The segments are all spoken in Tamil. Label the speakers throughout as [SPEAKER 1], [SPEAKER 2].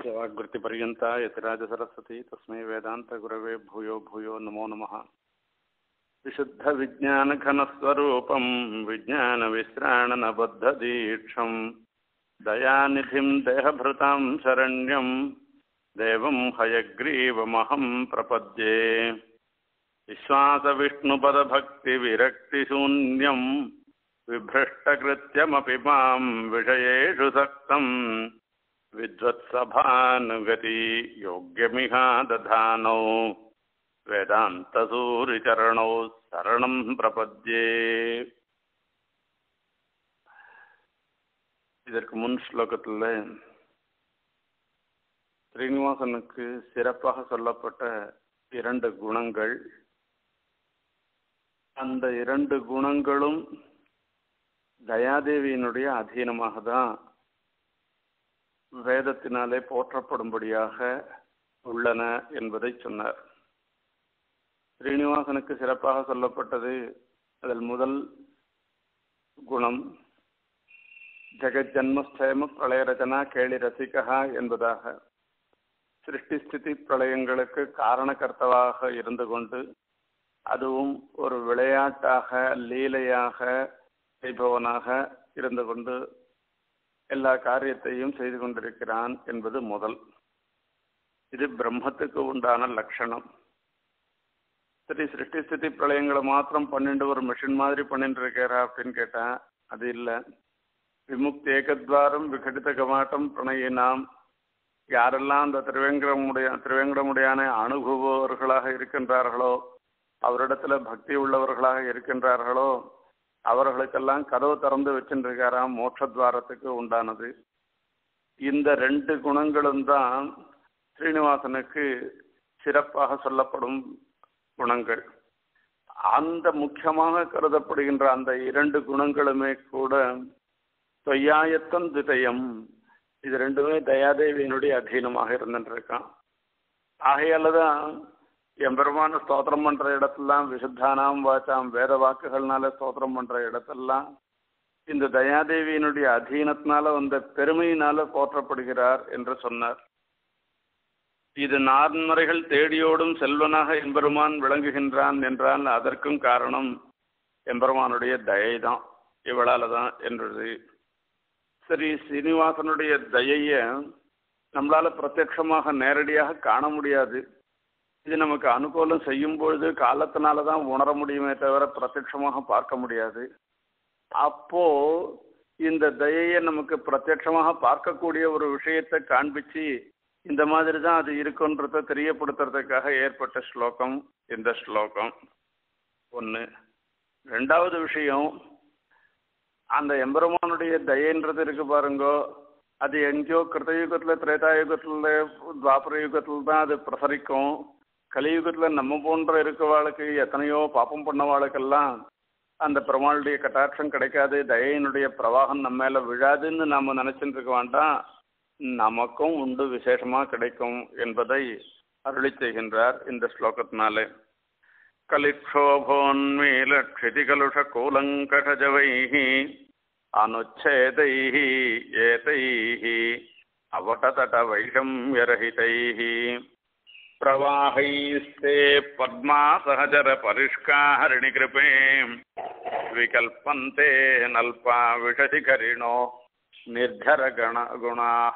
[SPEAKER 1] यस्य वाग्वृत्तिपर्यन्ता यतिराजसरस्वती तस्मै वेदान्तगुरवे भूयो भूयो नमो नमः विशुद्धविज्ञानघनस्वरूपं विज्ञानविश्राणनबद्धदीक्षं दयानिधिं देहभृतां शरण्यं देवं हयग्रीवमहं प्रपद्ये विश्वासविष्णुपदभक्तिविरक्तिशून्यं बिभ्रष्टकृत्यमपि मां विषयेषु सक्तम् विद्वत्सभानुगति योग्यमिहा दधानौ वेदान्तसूरिचरणौ शरणं प्रपद्ये இதற்கு முன் ஸ்லோகத்தில் ஸ்ரீனிவாசனுக்கு சிறப்பாக சொல்லப்பட்ட இரண்டு குணங்கள் அந்த இரண்டு குணங்களும் தயாதேவியினுடைய அதீனமாக தான் வேதத்தினாலே போற்றப்படும்படியாக உள்ளன என்பதை சொன்னார் ஸ்ரீனிவாசனுக்கு சிறப்பாக சொல்லப்பட்டது அதில் முதல் குணம் ஜெகஜன்மஸ்தேம பிரளயரச்சனா கேளி ரசிகா என்பதாக சிருஷ்டி ஸ்திதி பிரளயங்களுக்கு காரணகர்த்தவாக இருந்து கொண்டு அதுவும் ஒரு விளையாட்டாக லீலையாக செய்பவனாக இருந்து கொண்டு எல்லா காரியத்தையும் செய்து கொண்டிருக்கிறான் என்பது முதல் இது பிரம்மத்துக்கு உண்டான லட்சணம் சரி சிருஷ்டி ஸ்திதி பிரளயங்களை மாத்திரம் பண்ணிட்டு ஒரு மிஷின் மாதிரி பண்ணிட்டு இருக்கிறா அப்படின்னு கேட்டா அது இல்லை விமுக்தி ஏகத்வாரம் விகடித கமாட்டம் பிரணயினாம் யாரெல்லாம் அந்த திருவேங்கடமுடைய திருவேங்கடமுடையான அனுபவர்களாக இருக்கின்றார்களோ அவரிடத்துல பக்தி உள்ளவர்களாக இருக்கின்றார்களோ அவர்களுக்கெல்லாம் கதவு திறந்து வச்சுருக்காராம் மோட்சத்வாரத்துக்கு உண்டானது இந்த ரெண்டு குணங்களும் தான் ஸ்ரீனிவாசனுக்கு சிறப்பாக சொல்லப்படும் குணங்கள் அந்த முக்கியமாக கருதப்படுகின்ற அந்த இரண்டு குணங்களுமே கூட தொய்யாயத்தம் திதயம் இது ரெண்டுமே தயாதேவியினுடைய அதீனமாக இருந்துருக்கான் ஆகையால தான் எம்பெருமான ஸ்தோத்திரம் பண்ற இடத்துலாம் விசுத்தானாம் வாச்சாம் வேத வாக்குகள்னால ஸ்தோத்திரம் பண்ற இடத்தெல்லாம் இந்த தயாதேவியினுடைய அதீனத்தினால வந்த பெருமையினால போற்றப்படுகிறார் என்று சொன்னார் இது நான்முறைகள் தேடியோடும் செல்வனாக எம்பெருமான் விளங்குகின்றான் என்றால் அதற்கும் காரணம் எம்பெருமானுடைய தயை தான் இவளால தான் என்றது சரி சீனிவாசனுடைய தயைய நம்மளால பிரத்யட்சமாக நேரடியாக காண முடியாது இது நமக்கு அனுகூலம் செய்யும் பொழுது காலத்தினால தான் உணர முடியுமே தவிர பிரத்யட்சமாக பார்க்க முடியாது அப்போ இந்த தயையை நமக்கு பிரத்யட்சமாக பார்க்கக்கூடிய ஒரு விஷயத்தை காண்பிச்சு இந்த மாதிரி தான் அது இருக்குன்றத தெரியப்படுத்துறதுக்காக ஏற்பட்ட ஸ்லோகம் இந்த ஸ்லோகம் ஒன்று ரெண்டாவது விஷயம் அந்த எம்பெருமானுடைய தயன்றது இருக்கு பாருங்கோ அது எங்கேயோ கிருத்தயுகத்தில் திரேதாயுகத்தில் துவாபர யுகத்தில் தான் அது பிரசரிக்கும் கலியுகத்தில் நம்ம போன்ற இருக்கவாளுக்கு எத்தனையோ பாப்பம் பண்ணவாளுக்கெல்லாம் அந்த பெருமாளுடைய கட்டாட்சம் கிடைக்காது தயையினுடைய பிரவாகம் நம்ம மேலே விழாதுன்னு நாம் நினச்சிட்டு இருக்க வேண்டாம் நமக்கும் உண்டு விசேஷமாக கிடைக்கும் என்பதை அருளி செய்கின்றார் இந்த ஸ்லோகத்தினாலே कलिक्षोभोन्मीलक्षितिकलुषकूलङ्कषजवैः अनुच्छेदैः एतैः अवटतटवैषम्यरहितैः प्रवाहैस्ते पद्मासहचरपरिष्काहरिणिकृपे विकल्पन्ते नल्पा विषधिकरिणो निर्धरगणगुणाः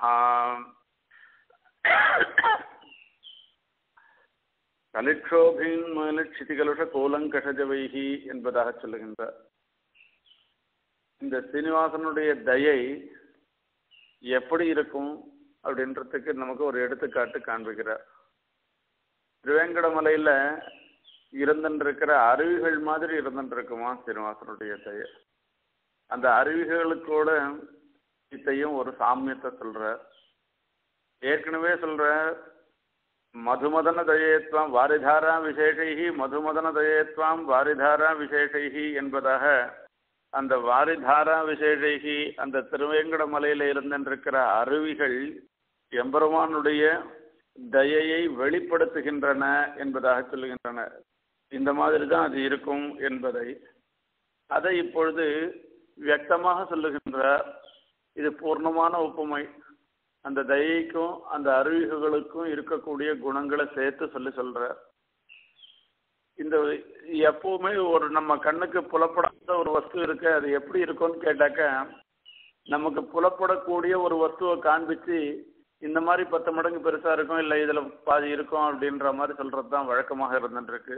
[SPEAKER 1] கலிக்ஷோபின் மேல சிதிகலுஷ கோலங்கஷஜவைகி என்பதாக சொல்லுகின்றார் இந்த சீனிவாசனுடைய தயை எப்படி இருக்கும் அப்படின்றதுக்கு நமக்கு ஒரு எடுத்துக்காட்டு காண்பிக்கிறார் திருவேங்கடமலையில இருந்துருக்கிற அருவிகள் மாதிரி இருந்துருக்குமா சீனிவாசனுடைய தயை அந்த அருவிகளுக்கூட இத்தையும் ஒரு சாமியத்தை சொல்ற ஏற்கனவே சொல்ற மதுமதன தயேத்வாம் வாரிதாரா விசேஷைஹி மதுமதன தயேத்வாம் வாரிதாரா விசேஷைஹி என்பதாக அந்த வாரிதாரா விசேஷைஹி அந்த திருவேங்கட மலையில இருந்திருக்கிற அருவிகள் எம்பெருமானுடைய தயையை வெளிப்படுத்துகின்றன என்பதாக சொல்லுகின்றன இந்த மாதிரி தான் அது இருக்கும் என்பதை அதை இப்பொழுது வியக்தமாக சொல்லுகின்ற இது பூர்ணமான ஒப்புமை அந்த தயைக்கும் அந்த அருவிகளுக்கும் இருக்கக்கூடிய குணங்களை சேர்த்து சொல்லி சொல்றார் இந்த எப்பவுமே ஒரு நம்ம கண்ணுக்கு புலப்படாத ஒரு வஸ்து இருக்கு அது எப்படி இருக்கும்னு கேட்டாக்க நமக்கு புலப்படக்கூடிய ஒரு வஸ்துவை காண்பிச்சு இந்த மாதிரி பத்து மடங்கு பெருசா இருக்கும் இல்லை இதுல பாதி இருக்கும் அப்படின்ற மாதிரி சொல்றது தான் வழக்கமாக இருந்துருக்கு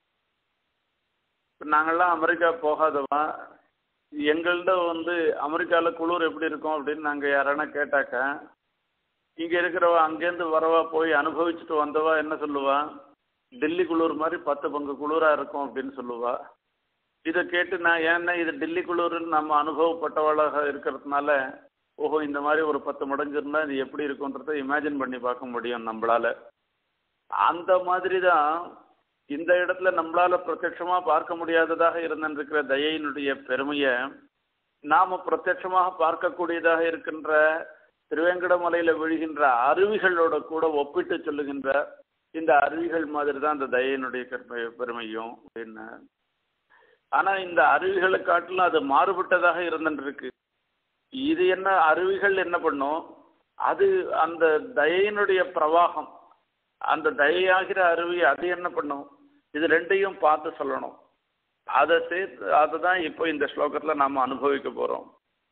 [SPEAKER 1] இப்ப நாங்கெல்லாம் அமெரிக்கா போகாதவா எங்கள்கிட்ட வந்து அமெரிக்காவில் குளிர் எப்படி இருக்கும் அப்படின்னு நாங்கள் யாரானா கேட்டாக்க இங்கே இருக்கிறவ அங்கேருந்து வரவா போய் அனுபவிச்சுட்டு வந்தவா என்ன சொல்லுவா டெல்லி குளிர் மாதிரி பத்து பங்கு குளிராக இருக்கும் அப்படின்னு சொல்லுவா இதை கேட்டு நான் ஏன்னா இது டெல்லி குளிர்னு நம்ம அனுபவப்பட்டவளாக இருக்கிறதுனால ஓஹோ இந்த மாதிரி ஒரு பத்து மடங்கு இருந்தால் இது எப்படி இருக்குன்றதை இமேஜின் பண்ணி பார்க்க முடியும் நம்மளால அந்த மாதிரி தான் இந்த இடத்துல நம்மளால பிரத்யட்சமா பார்க்க முடியாததாக இருந்திருக்கிற தயையினுடைய பெருமையை நாம பிரத்யட்சமாக பார்க்கக்கூடியதாக இருக்கின்ற திருவேங்கடமலையில விழுகின்ற அருவிகளோட கூட ஒப்பிட்டு சொல்லுகின்ற இந்த அருவிகள் மாதிரி தான் இந்த தயையினுடைய பெருமை பெருமையும் அப்படின்னு ஆனா இந்த அருவிகளை காட்டிலும் அது மாறுபட்டதாக இருந்துருக்கு இது என்ன அருவிகள் என்ன பண்ணும் அது அந்த தயையினுடைய பிரவாகம் அந்த தயையாகிற அருவி அது என்ன பண்ணும் இது ரெண்டையும் பார்த்து சொல்லணும் அதை சேர்த்து அதை தான் இப்போ இந்த ஸ்லோகத்தில் நாம் அனுபவிக்க போகிறோம்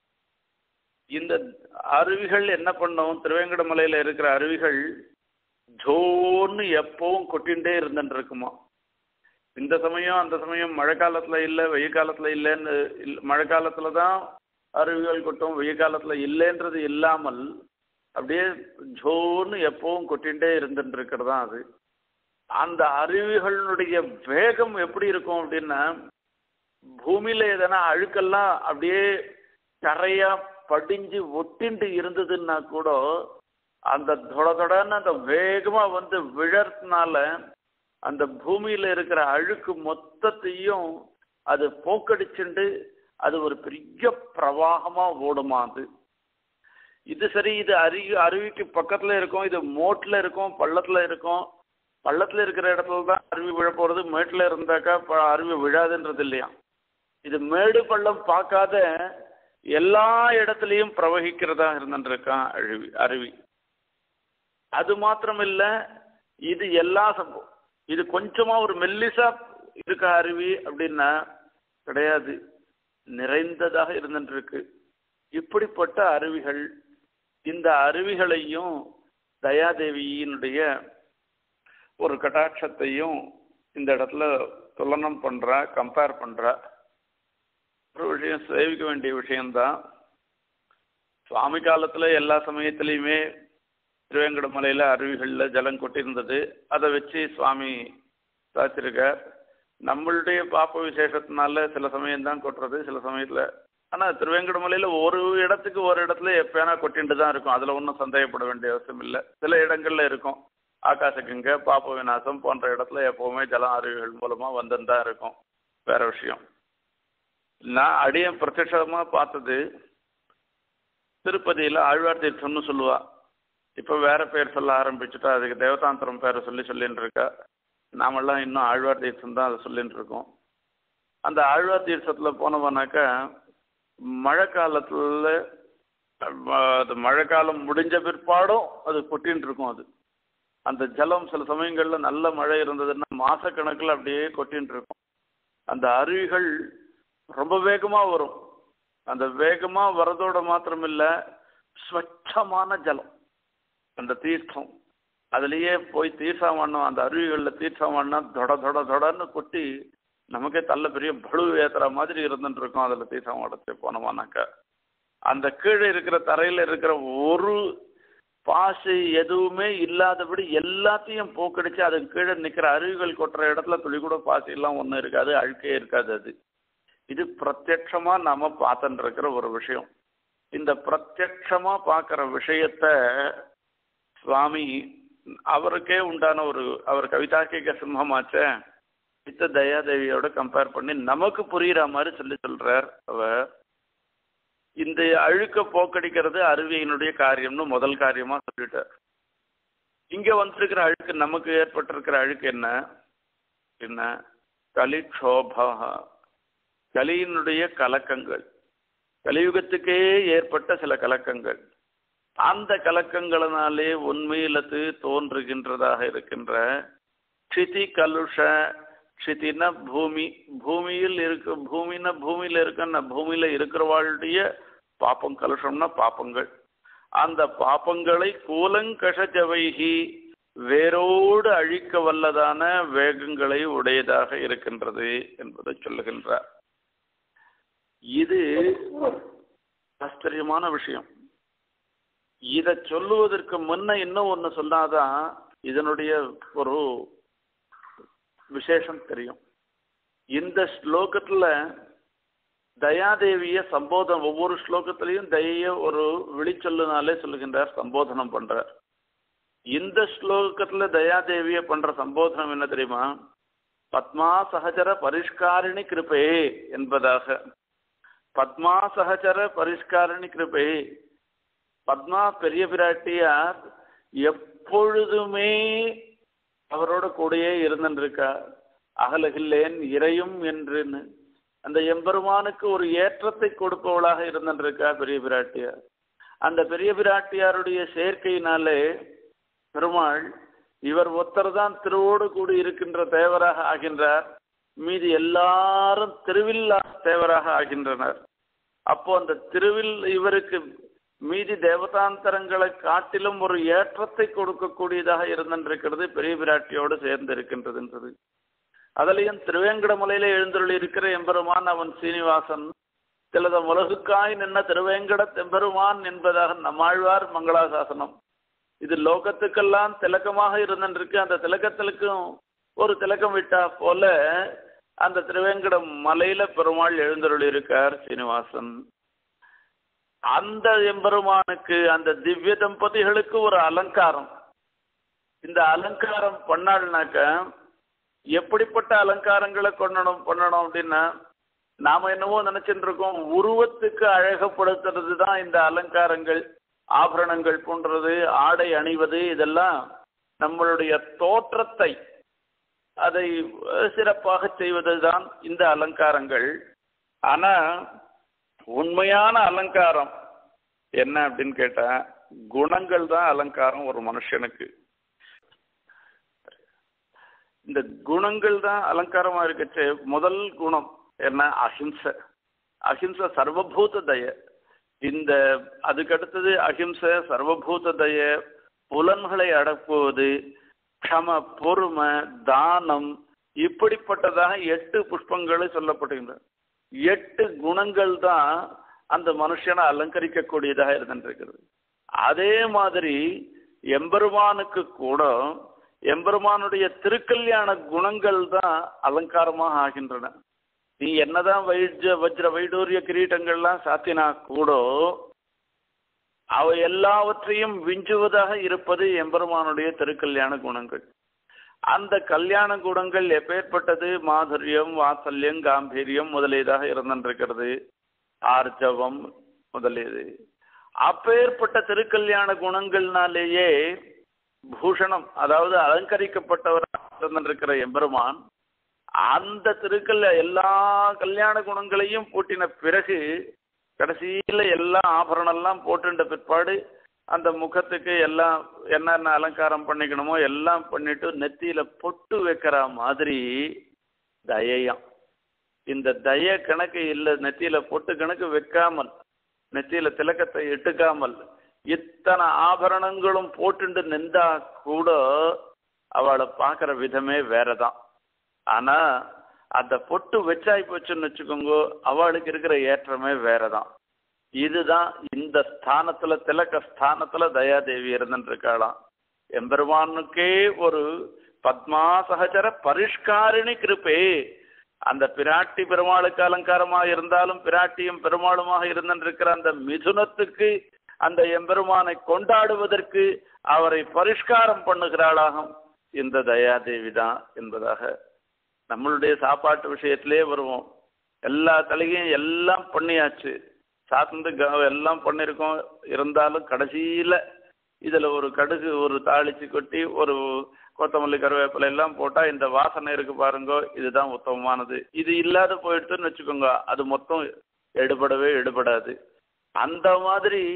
[SPEAKER 1] இந்த அருவிகள் என்ன பண்ணும் திருவேங்கடமலையில் இருக்கிற அருவிகள் ஜோன்னு எப்பவும் கொட்டிகிட்டே இருந்துட்டு இருக்குமா இந்த சமயம் அந்த சமயம் மழை காலத்தில் இல்லை வெயில் காலத்தில் இல்லைன்னு இல் மழை காலத்தில் தான் அருவிகள் கொட்டும் வெயில் காலத்தில் இல்லைன்றது இல்லாமல் அப்படியே ஜோன்னு எப்பவும் கொட்டிகிட்டே இருந்துட்டு இருக்கிறது தான் அது அந்த அருவிகளுடைய வேகம் எப்படி இருக்கும் அப்படின்னா பூமியில எதனா அழுக்கெல்லாம் அப்படியே கரையா படிஞ்சு ஒட்டிண்டு இருந்ததுன்னா கூட அந்த தொட தொடன்னு அந்த வேகமா வந்து விழறதுனால அந்த பூமியில இருக்கிற அழுக்கு மொத்தத்தையும் அது போக்கடிச்சுண்டு அது ஒரு பெரிய பிரவாகமா ஓடுமா அது இது சரி இது அருவி அருவிக்கு பக்கத்துல இருக்கும் இது மோட்ல இருக்கும் பள்ளத்துல இருக்கும் பள்ளத்துல இருக்கிற இடத்துல தான் அருவி விழ போறது மேட்டுல இருந்தாக்கா ப- அருவி விழாதுன்றது இல்லையா இது மேடு பள்ளம் பார்க்காத எல்லா இடத்துலையும் பிரவகிக்கிறதா இருந்துருக்கான் அருவி அருவி அது மாத்திரம் இல்ல இது எல்லா சம்பவம் இது கொஞ்சமா ஒரு மெல்லிசா இருக்க அருவி அப்படின்னா கிடையாது நிறைந்ததாக இருந்துட்டு இருக்கு இப்படிப்பட்ட அருவிகள் இந்த அருவிகளையும் தயாதேவியினுடைய ஒரு கட்டாட்சத்தையும் இந்த இடத்துல துலனம் பண்றா கம்பேர் பண்றா ஒரு விஷயம் சேவிக்க வேண்டிய விஷயம்தான் சுவாமி காலத்துல எல்லா சமயத்திலையுமே திருவேங்கடமலையில அருவிகளில் ஜலம் கொட்டியிருந்தது அதை வச்சு சுவாமி சாச்சிருக்கார் நம்மளுடைய பாப்ப விசேஷத்தினால சில சமயம் தான் கொட்டுறது சில சமயத்துல ஆனா திருவேங்கடமலையில ஒரு இடத்துக்கு ஒரு இடத்துல எப்பயானா கொட்டிட்டு தான் இருக்கும் அதுல ஒன்றும் சந்தேகப்பட வேண்டிய அவசியம் இல்லை சில இடங்கள்ல இருக்கும் ஆகாசகங்க பாப்ப விநாசம் போன்ற இடத்துல எப்பவுமே ஜலம் அருவிகள் மூலமா வந்துன்னு தான் இருக்கும் வேற விஷயம் நான் அடியன் பிரத்யட்சமா பார்த்தது திருப்பதியில ஆழ்வார் தீர்த்தம்னு சொல்லுவா இப்போ வேற பேர் சொல்ல ஆரம்பிச்சுட்டா அதுக்கு தேவதாந்திரம் பேரை சொல்லி சொல்லின்னு இருக்கா நாமெல்லாம் இன்னும் ஆழ்வார் தீர்த்தம் தான் அதை சொல்லின்னு இருக்கோம் அந்த ஆழ்வார் தீர்த்தத்தில் போனோம்னாக்கா மழை காலத்தில் அது மழை காலம் முடிஞ்ச பிற்பாடும் அது கொட்டின்னு இருக்கும் அது அந்த ஜலம் சில சமயங்களில் நல்ல மழை இருந்ததுன்னா மாசக்கணக்கில் அப்படியே கொட்டின்னு இருக்கும் அந்த அருவிகள் ரொம்ப வேகமாக வரும் அந்த வேகமாக வரதோட மாத்திரம் இல்லை ஸ்வச்சமான ஜலம் அந்த தீர்த்தம் அதுலேயே போய் தீர்த்தம் பண்ணோம் அந்த அருவிகளில் தீர்த்தம் பண்ணா தொட தொட தொடன்னு கொட்டி நமக்கே தள்ள பெரிய பளு ஏத்துற மாதிரி இருந்துட்டு இருக்கும் அதில் தீர்த்தம் உடச்சு போனோமானாக்கா அந்த கீழே இருக்கிற தரையில் இருக்கிற ஒரு பாசு எதுவுமே இல்லாதபடி எல்லாத்தையும் போக்கடிச்சு அதுக்கு கீழே நிற்கிற அருவிகள் கொட்டுற இடத்துல துளி கூட பாசி எல்லாம் ஒன்றும் இருக்காது அழுக்கே இருக்காது அது இது பிரத்யட்சமா நாம பார்த்துட்டு இருக்கிற ஒரு விஷயம் இந்த பிரத்யட்சமா பார்க்குற விஷயத்த சுவாமி அவருக்கே உண்டான ஒரு அவர் கவிதாக்கிக சிம்மமாச்ச சித்த தயாதேவியோட கம்பேர் பண்ணி நமக்கு புரியுற மாதிரி சொல்லி சொல்றார் அவர் இந்த அழுக்க போக்கடிக்கிறது அருவியினுடைய காரியம்னு முதல் காரியமா சொல்லிட்டார் இங்க வந்திருக்கிற அழுக்கு நமக்கு ஏற்பட்டிருக்கிற அழுக்கு என்ன என்ன கலிக்ஷோபா கலியினுடைய கலக்கங்கள் கலியுகத்துக்கே ஏற்பட்ட சில கலக்கங்கள் அந்த கலக்கங்களினாலே உண்மையிலத்து தோன்றுகின்றதாக இருக்கின்ற க்ஷிதி கலுஷ க்ஷிதின பூமி பூமியில் இருக்க பூமினா பூமியில இருக்க பூமியில இருக்கிறவாளுடைய பாப்பம் கலுஷம்னா பாப்பங்கள் அந்த பாப்பங்களை கூலங்கஷஜவைகி வேரோடு அழிக்க வல்லதான வேகங்களை உடையதாக இருக்கின்றது என்பதை சொல்லுகின்றார் இது ஆச்சரியமான விஷயம் இத சொல்லுவதற்கு முன்ன இன்னும் ஒண்ணு சொன்னாதான் இதனுடைய ஒரு விசேஷம் தெரியும் இந்த ஸ்லோகத்துல தயாதேவிய சம்போதனம் ஒவ்வொரு ஸ்லோகத்திலையும் தயைய ஒரு விழிச்சொல்லுனாலே சொல்லுகின்றார் சம்போதனம் பண்றார் இந்த ஸ்லோகத்துல தயாதேவிய பண்ற சம்போதனம் என்ன தெரியுமா பத்மா சகச்சர பரிஷ்காரிணி கிருபே என்பதாக பத்மா சகச்சர பரிஷ்காரிணி கிருபே பத்மா பெரிய பிராட்டியார் எப்பொழுதுமே அவரோட கூடயே இருந்துருக்கா அகலகில்லேன் இறையும் என்றுன்னு அந்த எம்பெருமானுக்கு ஒரு ஏற்றத்தை கொடுப்பவளாக இருந்துருக்கா பெரிய பிராட்டியார் அந்த பெரிய பிராட்டியாருடைய சேர்க்கையினாலே பெருமாள் இவர் ஒருத்தர் தான் திருவோடு கூடி இருக்கின்ற தேவராக ஆகின்றார் மீதி எல்லாரும் திருவில்லா தேவராக ஆகின்றனர் அப்போ அந்த திருவில் இவருக்கு மீதி தேவதாந்தரங்களை காட்டிலும் ஒரு ஏற்றத்தை கொடுக்கக்கூடியதாக இருந்திருக்கிறது பெரிய பிராட்டியோடு சேர்ந்து இருக்கின்றதுன்றது அதுலயும் திருவேங்கடமலையில எழுந்தருளி இருக்கிற எம்பெருமான் அவன் சீனிவாசன் சிலத உலகுக்காய் நின்ன திருவேங்கட எம்பெருமான் என்பதாக நம்மாழ்வார் மங்களாசாசனம் இது லோகத்துக்கெல்லாம் திலக்கமாக இருந்திருக்கு அந்த திலக்கத்திலுக்கும் ஒரு திலக்கம் விட்டா போல அந்த திருவேங்கடம் மலையில பெருமாள் எழுந்தருளி இருக்கார் சீனிவாசன் அந்த எம்பெருமானுக்கு அந்த திவ்ய தம்பதிகளுக்கு ஒரு அலங்காரம் இந்த அலங்காரம் பண்ணாள்னாக்க எப்படிப்பட்ட அலங்காரங்களை கொண்டணும் பண்ணணும் அப்படின்னா நாம என்னவோ நினைச்சிட்டு இருக்கோம் உருவத்துக்கு அழகப்படுத்துறது தான் இந்த அலங்காரங்கள் ஆபரணங்கள் போன்றது ஆடை அணிவது இதெல்லாம் நம்மளுடைய தோற்றத்தை அதை சிறப்பாக செய்வதுதான் இந்த அலங்காரங்கள் ஆனா உண்மையான அலங்காரம் என்ன அப்படின்னு கேட்டா குணங்கள் தான் அலங்காரம் ஒரு மனுஷனுக்கு இந்த குணங்கள் தான் அலங்காரமா இருக்கச்சு முதல் குணம் என்ன அஹிம்சை அஹிம்சை சர்வபூத தய இந்த அதுக்கு அடுத்தது அஹிம்சை சர்வபூத தய புலன்களை அடக்குவது க்ஷம பொறுமை தானம் இப்படிப்பட்டதாக எட்டு புஷ்பங்களை சொல்லப்படுகின்றன எட்டு குணங்கள் தான் அந்த மனுஷனை அலங்கரிக்கக்கூடியதாக இருந்திருக்கிறது அதே மாதிரி எம்பெருமானுக்கு கூட எம்பெருமானுடைய திருக்கல்யாண குணங்கள் தான் அலங்காரமாக ஆகின்றன நீ என்னதான் வைஜ வஜ்ர வைடூரிய கிரீட்டங்கள்லாம் சாத்தினா கூட அவை எல்லாவற்றையும் விஞ்சுவதாக இருப்பது எம்பெருமானுடைய திருக்கல்யாண குணங்கள் அந்த கல்யாண குணங்கள் எப்பேற்பட்டது மாதுரியம் வாத்சல்யம் காம்பீரியம் முதலியதாக இருந்திருக்கிறது ஆர்ஜவம் முதலியது அப்பேற்பட்ட திருக்கல்யாண குணங்கள்னாலேயே பூஷணம் அதாவது அலங்கரிக்கப்பட்டவராக இருந்திருக்கிற எம்பெருமான் அந்த திருக்கல்ல எல்லா கல்யாண குணங்களையும் பூட்டின பிறகு கடைசியில எல்லா ஆபரணம் எல்லாம் போட்டுட்ட பிற்பாடு அந்த முகத்துக்கு எல்லாம் என்னென்ன அலங்காரம் பண்ணிக்கணுமோ எல்லாம் பண்ணிட்டு நெத்தியில பொட்டு வைக்கிற மாதிரி தயையம் இந்த தய கணக்கு இல்லை நெத்தியில பொட்டு கணக்கு வைக்காமல் நெத்தியில திலக்கத்தை இட்டுக்காமல் இத்தனை ஆபரணங்களும் போட்டுண்டு நின்றா கூட அவளை பார்க்குற விதமே வேறதான் ஆனா அந்த பொட்டு வச்சாய் போச்சுன்னு வச்சுக்கோங்க அவளுக்கு இருக்கிற ஏற்றமே வேறதான் இதுதான் இந்த ஸ்தானத்துல திலக்க ஸ்தானத்துல தயாதேவி இருந்துருக்காளாம் எம்பெருமானுக்கே ஒரு பத்மா சகச்சர பரிஷ்காரிணி கிருப்பே அந்த பிராட்டி பெருமாளுக்கு அலங்காரமா இருந்தாலும் பிராட்டியும் பெருமாளுமாக இருந்திருக்கிற அந்த மிதுனத்துக்கு அந்த எம்பெருமானை கொண்டாடுவதற்கு அவரை பரிஷ்காரம் பண்ணுகிறாளாகும் இந்த தயாதேவி தான் என்பதாக நம்மளுடைய சாப்பாட்டு விஷயத்திலே வருவோம் எல்லா தலையும் எல்லாம் பண்ணியாச்சு சாத்தந்து எல்லாம் பண்ணியிருக்கோம் இருந்தாலும் கடைசியில் இதில் ஒரு கடுகு ஒரு தாளிச்சு கொட்டி ஒரு கொத்தமல்லி கருவேப்பிலை எல்லாம் போட்டால் இந்த வாசனை இருக்கு பாருங்க இதுதான் உத்தமமானது இது இல்லாத போயிடுதுன்னு வச்சுக்கோங்க அது மொத்தம் எடுபடவே எடுபடாது அந்த மாதிரி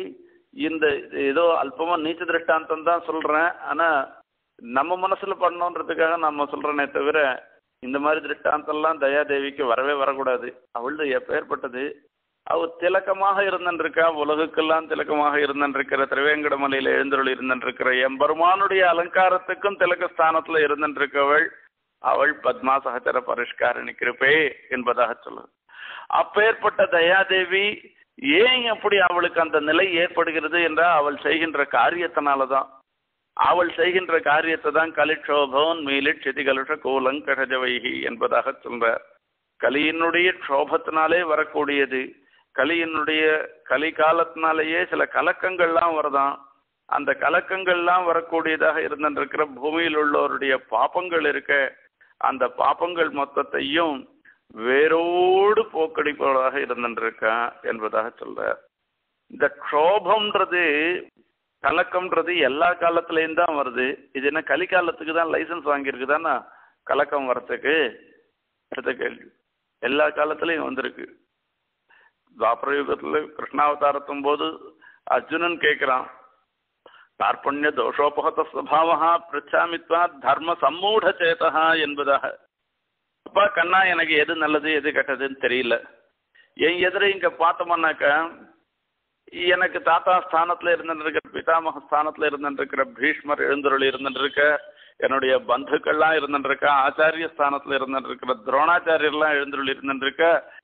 [SPEAKER 1] இந்த ஏதோ அல்பமா நீச்ச திருஷ்டாந்தம் தான் சொல்றேன் ஆனா நம்ம மனசுல பண்ணோன்றதுக்காக நம்ம சொல்றேனே தவிர இந்த மாதிரி திருஷ்டாந்தம்லாம் தயாதேவிக்கு வரவே வரக்கூடாது அவளது எப்பேற்பட்டது அவ திலக்கமாக இருந்திருக்கா உலகுக்கெல்லாம் திலக்கமாக இருந்திருக்கிற திருவேங்கடமலையில எழுந்தருள் இருந்திருக்கிற எம்பெருமானுடைய அலங்காரத்துக்கும் திலக்க ஸ்தானத்துல இருந்திருக்கவள் அவள் பத்மா சகச்சர பரிஷ்காரணி கிருபே என்பதாக சொல்லுது அப்பேற்பட்ட தயாதேவி ஏன் அப்படி அவளுக்கு அந்த நிலை ஏற்படுகிறது என்றால் அவள் செய்கின்ற காரியத்தினாலதான் அவள் செய்கின்ற காரியத்தை தான் கலிட்சோபவன் மீலிட் சிதிகலுஷ கூலங் கடஜவைகி என்பதாக சொல்றார் கலியினுடைய க்ஷோபத்தினாலே வரக்கூடியது கலியினுடைய கலி காலத்தினாலேயே சில கலக்கங்கள்லாம் வருதான் அந்த கலக்கங்கள்லாம் வரக்கூடியதாக இருந்திருக்கிற பூமியில் உள்ளவருடைய பாப்பங்கள் இருக்க அந்த பாப்பங்கள் மொத்தத்தையும் வேரோடு போக்கடிப்பவதாக இருந்திருக்கான் என்பதாக சொல்றார் இந்த க்ஷோபம்ன்றது கலக்கம்ன்றது எல்லா காலத்துலேயும் தான் வருது இது என்ன கலிக்காலத்துக்கு தான் லைசன்ஸ் வாங்கியிருக்குதானா கலக்கம் வரத்துக்கு அடுத்த கேள்வி எல்லா காலத்துலேயும் வந்திருக்கு துவாபர யுகத்தில் கிருஷ்ணாவதாரத்தும் போது அர்ஜுனன் கேட்குறான் கார்பண்ய தோஷோபகத சுவாவா பிரச்சாமித்வா தர்ம சம்மூட சேதா என்பதாக அப்பா கண்ணா எனக்கு எது நல்லது எது கெட்டதுன்னு தெரியல என் எதிர இங்க பார்த்தோம்னாக்கா எனக்கு தாத்தா ஸ்தானத்துல இருந்துருக்கிற பிதாமக ஸ்தானத்துல இருந்துருக்கிற பீஷ்மர் எழுந்தருள் இருந்துருக்க என்னுடைய பந்துக்கள்லாம் இருந்துருக்க ஆச்சாரிய ஸ்தானத்துல இருந்துருக்கிற துரோணாச்சாரியர்லாம் எழுந்தருள் இருந்துருக்க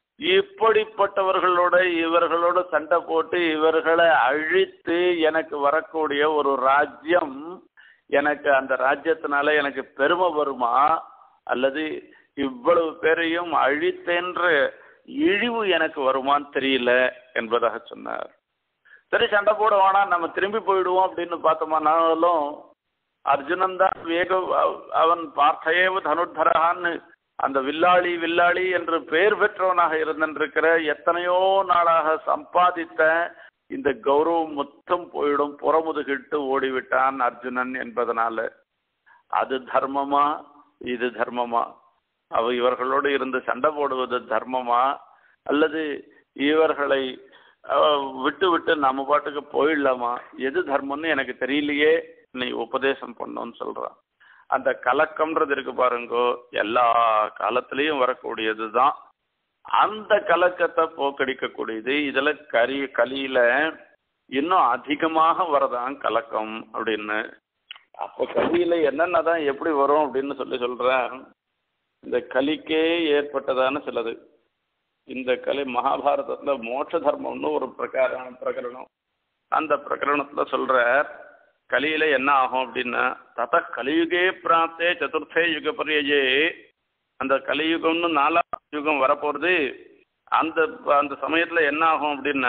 [SPEAKER 1] இப்படிப்பட்டவர்களோட இவர்களோட சண்டை போட்டு இவர்களை அழித்து எனக்கு வரக்கூடிய ஒரு ராஜ்யம் எனக்கு அந்த ராஜ்யத்தினால எனக்கு பெருமை வருமா அல்லது இவ்வளவு பேரையும் அழித்தென்ற இழிவு எனக்கு வருமான்னு தெரியல என்பதாக சொன்னார் சரி சண்டை போட வேணாம் நம்ம திரும்பி போயிடுவோம் அப்படின்னு பார்த்தோம்னாலும் அர்ஜுனன் தான் வேக அவன் பார்த்தையேவ தனுர்தரகான்னு அந்த வில்லாளி வில்லாளி என்று பெயர் பெற்றவனாக இருந்திருக்கிற எத்தனையோ நாளாக சம்பாதித்த இந்த கௌரவம் மொத்தம் போயிடும் புறமுதுகிட்டு ஓடிவிட்டான் அர்ஜுனன் என்பதனால அது தர்மமா இது தர்மமா அவ இவர்களோடு இருந்து சண்டை போடுவது தர்மமா அல்லது இவர்களை விட்டு விட்டு நம்ம பாட்டுக்கு போயிடலாமா எது தர்மம்னு எனக்கு தெரியலையே நீ உபதேசம் பண்ணோன்னு சொல்றான் அந்த கலக்கம்ன்றது இருக்கு பாருங்கோ எல்லா காலத்திலையும் வரக்கூடியது தான் அந்த கலக்கத்தை போக்கடிக்கக்கூடியது இதுல கரி கலியில இன்னும் அதிகமாக வரதான் கலக்கம் அப்படின்னு அப்போ கலியில என்னென்னதான் எப்படி வரும் அப்படின்னு சொல்லி சொல்றேன் இந்த கலிக்கே ஏற்பட்டதான சிலது இந்த கலை மகாபாரதத்துல மோட்ச தர்மம்னு ஒரு பிரகாரம் பிரகரணம் அந்த பிரகரணத்துல சொல்ற கலியில என்ன ஆகும் அப்படின்னா தத கலியுகே பிராப்தே சதுர்த்தே யுக பரியஜே அந்த கலியுகம்னு நாலாம் யுகம் வரப்போறது அந்த அந்த சமயத்துல என்ன ஆகும் அப்படின்னா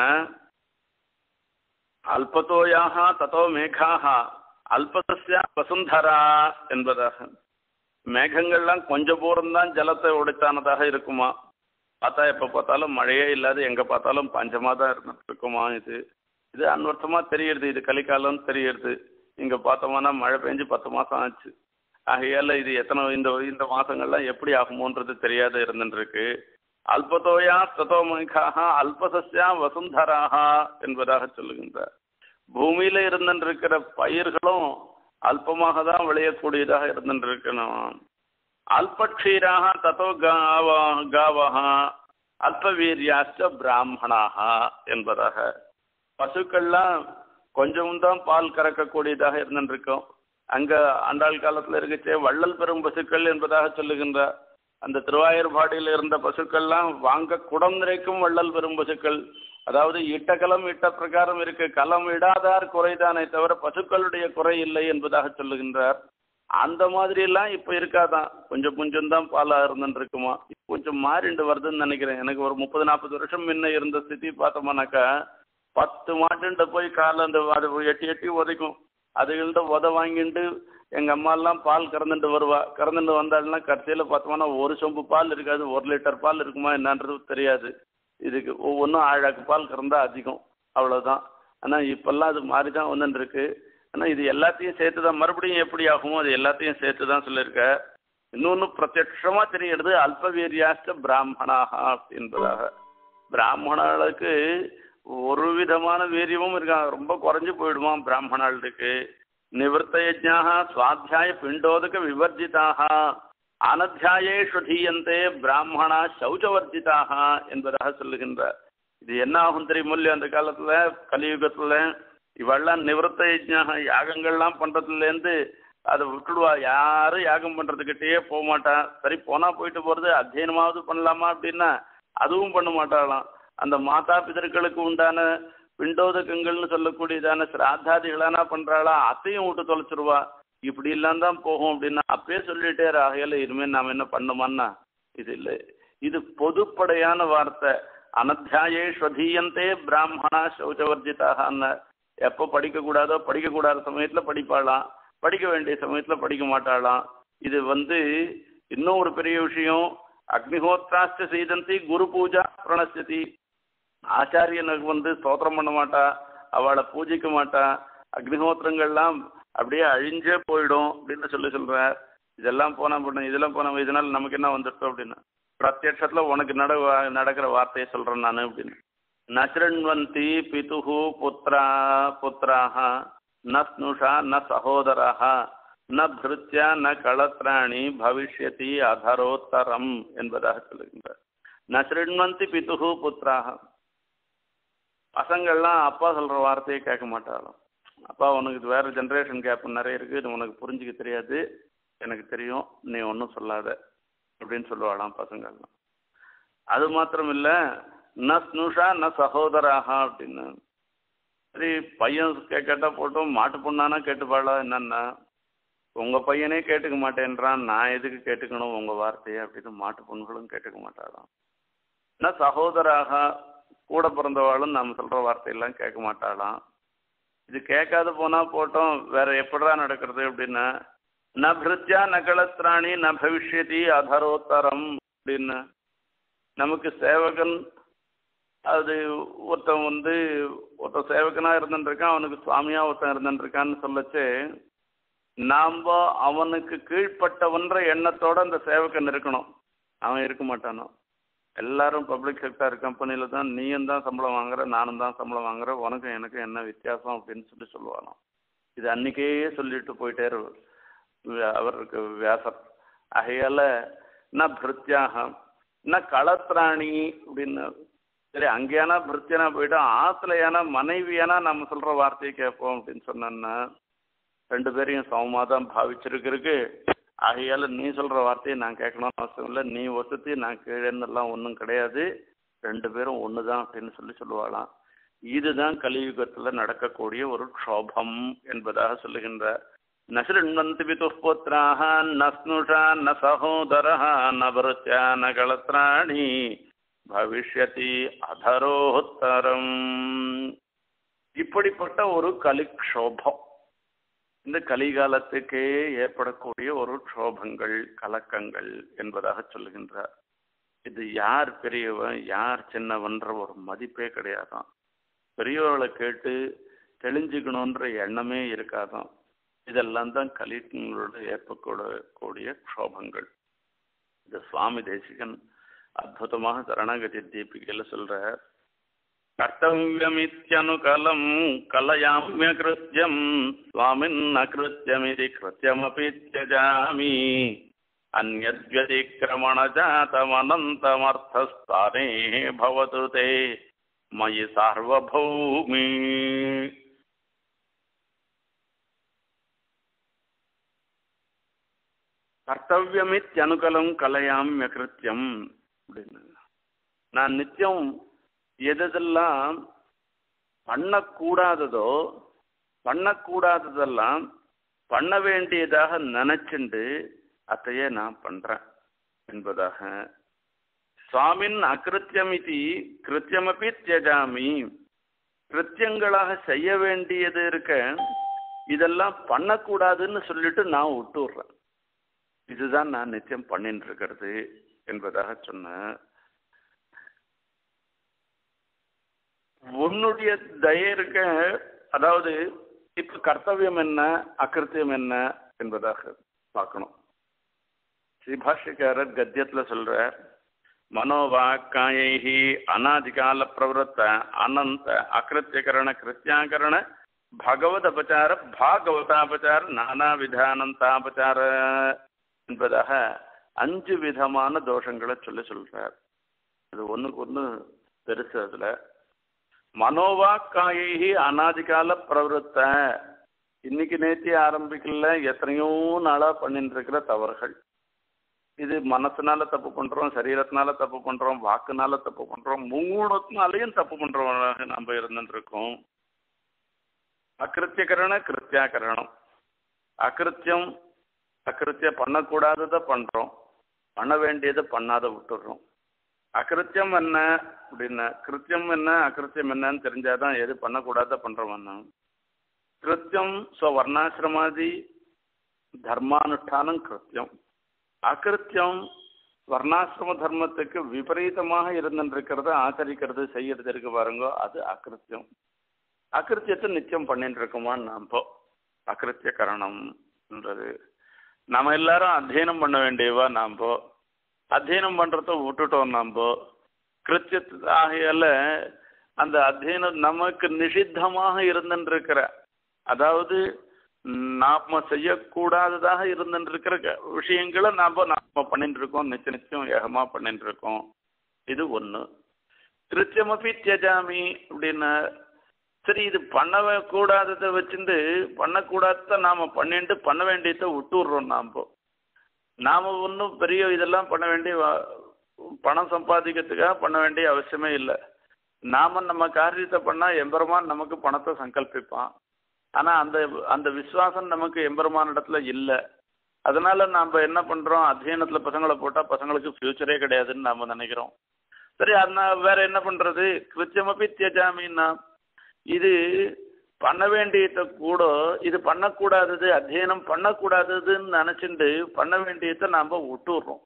[SPEAKER 1] அல்பத்தோயாக தத்தோ மேகாக அல்பதஸ்யா வசுந்தரா என்பதாக மேகங்கள்லாம் கொஞ்சம் பூரம்தான் ஜலத்தை உடைத்தானதாக இருக்குமா பார்த்தா எப்போ பார்த்தாலும் மழையே இல்லாத எங்கே பார்த்தாலும் பஞ்சமாக தான் இருந்துட்டு இருக்குமா இது இது அன்வர்த்தமாக தெரியுது இது கலிக்காலம்னு தெரியுது இங்கே பார்த்தோம்னா மழை பெஞ்சு பத்து மாதம் ஆச்சு ஆகையால் இது எத்தனை இந்த இந்த மாதங்கள்லாம் எப்படி ஆகுமோன்றது தெரியாத இருந்துருக்கு அல்பத்தோயா தத்தோமிகாக அல்பசஸ்யா வசுந்தராக என்பதாக சொல்லுகின்றார் பூமியில் இருந்துருக்கிற பயிர்களும் அல்பமாக தான் விளையக்கூடியதாக இருந்துருக்கணும் அல்பக்ஷீராக தத்தோ காவா காவக அல்பவீரியாச்ச பிராமணாக என்பதாக பசுக்கள்லாம் கொஞ்சம் தான் பால் கறக்கக்கூடியதாக இருந்துருக்கும் அங்க ஆண்டாள் காலத்துல இருக்கச்சே வள்ளல் பெறும் பசுக்கள் என்பதாக சொல்லுகின்றார் அந்த திருவாயூர்பாடியில் இருந்த பசுக்கள்லாம் வாங்க குடம் நிறைக்கும் வள்ளல் பெறும் பசுக்கள் அதாவது இட்ட கலம் இட்ட பிரகாரம் இருக்கு கலம் இடாதார் குறைதானே தவிர பசுக்களுடைய குறை இல்லை என்பதாக சொல்லுகின்றார் அந்த மாதிரி எல்லாம் இப்ப இருக்காதான் கொஞ்சம் கொஞ்சம் தான் பாலா இருந்துட்டு இருக்குமா கொஞ்சம் மாறிண்டு வருதுன்னு நினைக்கிறேன் எனக்கு ஒரு முப்பது நாற்பது வருஷம் முன்ன இருந்த ஸ்திதி பார்த்தோம்னாக்கா பத்து மாட்டுண்ட போய் காலை அந்த அது எட்டி எட்டி உதைக்கும் அதுகள்ட்ட உத வாங்கிட்டு எங்க அம்மா எல்லாம் பால் கறந்துட்டு வருவா கறந்துட்டு வந்தாள்னா கடைசியில பார்த்தோம்னா ஒரு சொம்பு பால் இருக்காது ஒரு லிட்டர் பால் இருக்குமா என்னன்றது தெரியாது இதுக்கு ஒவ்வொன்றும் ஆழாக்கு பால் கறந்தா அதிகம் அவ்வளவுதான் ஆனா இப்பெல்லாம் அது மாறி தான் வந்துட்டு இருக்கு ஆனா இது எல்லாத்தையும் சேர்த்து தான் மறுபடியும் எப்படி ஆகுமோ அது எல்லாத்தையும் சேர்த்து தான் சொல்லியிருக்க இன்னொன்று பிரத்யட்சமா தெரிகிறது அல்பவீரியாஸ்ட பிராமணாக என்பதாக பிராமணர்களுக்கு ஒரு விதமான வீரியமும் இருக்காங்க ரொம்ப குறைஞ்சு போயிடுமா பிராமணாளுக்கு நிவர்த்த யஜ்ஞாக சுவாத்தியாய பிண்டோதக விவர்ஜிதாக அனத்தியாயேஷு தீயந்தே பிராமணா சௌச்சவர்ஜிதாக என்பதாக சொல்லுகின்றார் இது என்ன ஆகும் தெரியுமில்லையோ அந்த காலத்துல கலியுகத்துல இவெல்லாம் நிவர்த்த யஜ்ஞாக யாகங்கள்லாம் பண்றதுலேருந்து அதை விட்டுடுவா யாரும் யாகம் பண்றதுக்கிட்டேயே போக மாட்டா சரி போனா போயிட்டு போறது அத்தியனமாவது பண்ணலாமா அப்படின்னா அதுவும் பண்ண மாட்டாளாம் அந்த மாதா பிதர்களுக்கு உண்டான பிண்டோதகங்கள்னு சொல்லக்கூடியதான சிராத்தாதிகளானா பண்றாளா அத்தையும் விட்டு தொலைச்சிருவா இப்படி எல்லாம் தான் போகும் அப்படின்னா அப்பயே சொல்லிட்டே ஆகையில இனிமேல் நாம என்ன பண்ணுமான்னா இது இல்லை இது பொதுப்படையான வார்த்தை அனத்தியாயேஸ்வதீயந்தே பிராமணா சௌச்சவர்ஜிதாக எப்போ படிக்கக்கூடாதோ படிக்கக்கூடாத சமயத்துல படிப்பாளாம் படிக்க வேண்டிய சமயத்துல படிக்க மாட்டாளாம் இது வந்து இன்னும் ஒரு பெரிய விஷயம் அக்னிஹோத்ராஸ்ட செய்தந்தி குரு பூஜா பிரணசதி ஆச்சாரியனுக்கு வந்து ஸ்தோத்திரம் பண்ண மாட்டா அவளை பூஜிக்க மாட்டா அக்னிஹோத்திரங்கள்லாம் அப்படியே அழிஞ்சே போயிடும் அப்படின்னு சொல்லி சொல்ற இதெல்லாம் போனா பண்ண இதெல்லாம் போனா இதனால நமக்கு என்ன வந்துருக்கோம் அப்படின்னு பிரத்யட்சத்துல உனக்கு நட நடக்கிற வார்த்தையை சொல்றேன் நான் அப்படின்னு நசிரண்வந்தி பிதுகு புத்திரா புத்திராக ந ஸ்னுஷா ந சகோதராக ந பிருத்யா ந களத்ராணி பவிஷ்யதி அதரோத்தரம் என்பதாக சொல்லுகின்றார் ந சிருண்வந்தி பிதுகு புத்திராக பசங்கள்லாம் அப்பா சொல்ற வார்த்தையை கேட்க மாட்டாலும் அப்பா உனக்கு இது வேற ஜென்ரேஷன் கேப் நிறைய இருக்கு இது உனக்கு புரிஞ்சுக்க தெரியாது எனக்கு தெரியும் நீ ஒன்றும் சொல்லாத அப்படின்னு சொல்லுவாளாம் பசங்கள்லாம் அது மாத்திரம் இல்ல ந ஸ்னுஷா ந சகோதராக அப்படின்னு சரி பையன் கேட்டா போட்டும் மாட்டு பொண்ணானா கேட்டுப்பாளா என்னன்னா உங்க பையனே கேட்டுக்க மாட்டேன்றான் நான் எதுக்கு கேட்டுக்கணும் உங்க வார்த்தையை அப்படின்னு மாட்டு பொண்ணுகளும் கேட்டுக்க மாட்டாளாம் என்ன சகோதராக கூட பிறந்தவாளும் நம்ம சொல்ற வார்த்தையெல்லாம் கேட்க மாட்டாளாம் இது கேட்காத போனா போட்டோம் வேற எப்படிடா நடக்கிறது அப்படின்னா ந பிருத்யா நகலத்ராணி ந பவிஷ்யதி அதரோத்தரம் அப்படின்னு நமக்கு சேவகன் அது ஒருத்தன் வந்து ஒருத்தன் சேவகனா இருந்துருக்கான் அவனுக்கு சுவாமியா ஒருத்தன் இருந்துருக்கான்னு சொல்லச்சு நாம அவனுக்கு கீழ்ப்பட்டவன்ற எண்ணத்தோட அந்த சேவகன் இருக்கணும் அவன் இருக்க மாட்டானோ எல்லாரும் பப்ளிக் செக்டர் கம்பெனியில தான் நீயும் தான் சம்பளம் வாங்குற நானும் தான் சம்பளம் வாங்குறேன் உனக்கும் எனக்கும் என்ன வித்தியாசம் அப்படின்னு சொல்லி சொல்லுவானோ இது அன்னைக்கே சொல்லிட்டு போயிட்டே அவருக்கு வியாசர் ஆகையால ந பிருத்தியாக ந களத்ராணி அப்படின்னு சரி அங்கேயானா பிருத்தியனா போயிட்டோம் ஆத்துலையானா மனைவியானா நம்ம சொல்ற வார்த்தையை கேட்போம் அப்படின்னு சொன்னோன்னா ரெண்டு பேரையும் சமமாக தான் பாவிச்சிருக்கிறதுக்கு ஆகையால நீ சொல்ற வார்த்தையை நான் கேட்கணும்னு அவசியம் இல்லை நீ ஒசத்தி நான் கீழேன்னெல்லாம் ஒன்றும் கிடையாது ரெண்டு பேரும் ஒன்று தான் அப்படின்னு சொல்லி சொல்லுவாளாம் இதுதான் கலியுகத்துல நடக்கக்கூடிய ஒரு க்ஷோபம் என்பதாக சொல்லுகின்றார் நசிருண்வந்தி பிதுப்புத்திராக ந ஸ்னுஷா ந சகோதரः ந பருத்யா ந களத்ராணி பவிஷ்யதி அதரோத்தரம் இப்படிப்பட்ட ஒரு கலிக்ஷோபம் இந்த கலிகாலத்துக்கே ஏற்படக்கூடிய ஒரு க்ஷோபங்கள் கலக்கங்கள் என்பதாக சொல்லுகின்றார் இது யார் பெரியவன் யார் சின்னவன்ற ஒரு மதிப்பே கிடையாதான் பெரியவர்களை கேட்டு தெளிஞ்சுக்கணுன்ற எண்ணமே இருக்காதான் இதெல்லாம் தான் கலிகளோட ஏற்படக்கூடிய க்ஷோபங்கள் இந்த சுவாமி தேசிகன் அற்புதமாக சரணாகதி தீபிகையில சொல்ற கர்த்தவியமித்யனுகலம் கலயாமியகிருத்தியம் சுவாமின் அகிருத்தியமிதி கிருத்தியமபி தியஜாமி अन्यद्व्यतिक्रमणजातमनन्तमर्थस्थाने भवतु ते मयि सार्वभौमी கர்த்தவியமித்யனுகலம் கலையாமியகிருத்தியம் அப்படின்னு நான் நித்தியம் எதெல்லாம் பண்ணக்கூடாததோ பண்ணக்கூடாததெல்லாம் பண்ண வேண்டியதாக நினைச்சுண்டு அத்தையே நான் பண்றேன் என்பதாக சுவாமின் அகிருத்தியம் இது கிருத்தியமபி தியஜாமி கிருத்தியங்களாக செய்ய வேண்டியது இருக்க இதெல்லாம் பண்ணக்கூடாதுன்னு சொல்லிட்டு நான் விட்டுடுறேன் இதுதான் நான் நித்தியம் பண்ணிட்டு இருக்கிறது என்பதாக சொன்னேன் உன்னுடைய தய இருக்க அதாவது இப்ப கர்த்தவியம் என்ன அகிருத்தியம் என்ன என்பதாக பார்க்கணும் ஸ்ரீபாஷ்யக்காரர் கத்தியத்துல சொல்ற மனோவாக்காயை அநாதிகால பிரவருத்த அனந்த அகிருத்தியகரண கிருத்தியாகரண பகவத் அபச்சார பாகவதாபச்சார நானாவிதானந்தாபச்சார என்பதாக அஞ்சு விதமான தோஷங்களை சொல்லி சொல்றார் அது ஒண்ணுக்கு ஒண்ணு பெருசு அதுல மனோவாக்காயை அனாதிகால பிரவருத்த இன்னைக்கு நேத்தி ஆரம்பிக்கல எத்தனையோ நாளா பண்ணிட்டு இருக்கிற தவறுகள் இது மனசுனால தப்பு பண்றோம் சரீரத்தினால தப்பு பண்றோம் வாக்குனால தப்பு பண்றோம் மூணுத்தினாலையும் தப்பு பண்றவங்க நம்ம இருந்துட்டு இருக்கோம் அகிருத்தியகரண கிருத்தியாகரணம் அகிருத்தியம் அகிருத்திய பண்ணக்கூடாததை பண்றோம் பண்ண வேண்டியதை பண்ணாத விட்டுடுறோம் அகிருத்தியம் என்ன அப்படின்னா கிருத்தியம் என்ன அகிருத்தியம் என்னன்னு தெரிஞ்சாதான் எது பண்ணக்கூடாத பண்றோம்னா கிருத்தியம் ஸோ வர்ணாசிரமாதி தர்மானுஷ்டானம் கிருத்தியம் அகிருத்தியம் வர்ணாசிரம தர்மத்துக்கு விபரீதமாக இருந்துருக்கிறத ஆச்சரிக்கிறது செய்யறது இருக்கு பாருங்க அது அகிருத்தியம் அகிருத்தியத்தை நிச்சயம் பண்ணிட்டு இருக்கோமா நாம அகிருத்திய கரணம்ன்றது நம்ம எல்லாரும் அத்தியனம் பண்ண வேண்டியவா நாம அத்தியனம் பண்றத விட்டுட்டோம் நாம கிருத்தியத்து ஆகையால அந்த அத்தியனம் நமக்கு நிஷித்தமாக இருந்துருக்கிற அதாவது நாம செய்யக்கூடாததாக இருந்துருக்கிற விஷயங்களை நாம நாம பண்ணிட்டு இருக்கோம் நிச்சய நிச்சயம் ஏகமா பண்ணிட்டு இருக்கோம் இது ஒண்ணு கிருத்தியமப்பி தியஜாமி அப்படின்னா சரி இது பண்ணவே கூடாததை வச்சுட்டு பண்ணக்கூடாததை நாம பண்ணிட்டு பண்ண வேண்டியதை விட்டுடுறோம் நாம நாம ஒன்றும் பெரிய இதெல்லாம் பண்ண வேண்டிய பணம் சம்பாதிக்கிறதுக்காக பண்ண வேண்டிய அவசியமே இல்லை நாம நம்ம காரியத்தை பண்ணா எம்பெருமான் நமக்கு பணத்தை சங்கல்பிப்பான் ஆனா அந்த அந்த விசுவாசம் நமக்கு எம்பெருமான இடத்துல இல்லை அதனால நாம என்ன பண்றோம் அத்தியனத்துல பசங்களை போட்டா பசங்களுக்கு ஃபியூச்சரே கிடையாதுன்னு நாம நினைக்கிறோம் சரி அதனால வேற என்ன பண்றது கிருத்தியமப்பி தியஜாமின்னா இது பண்ண வேண்டியதை கூட இது பண்ணக்கூடாதது அத்தியனம் பண்ணக்கூடாததுன்னு நினைச்சுட்டு பண்ண வேண்டியதை நாம விட்டுடுறோம்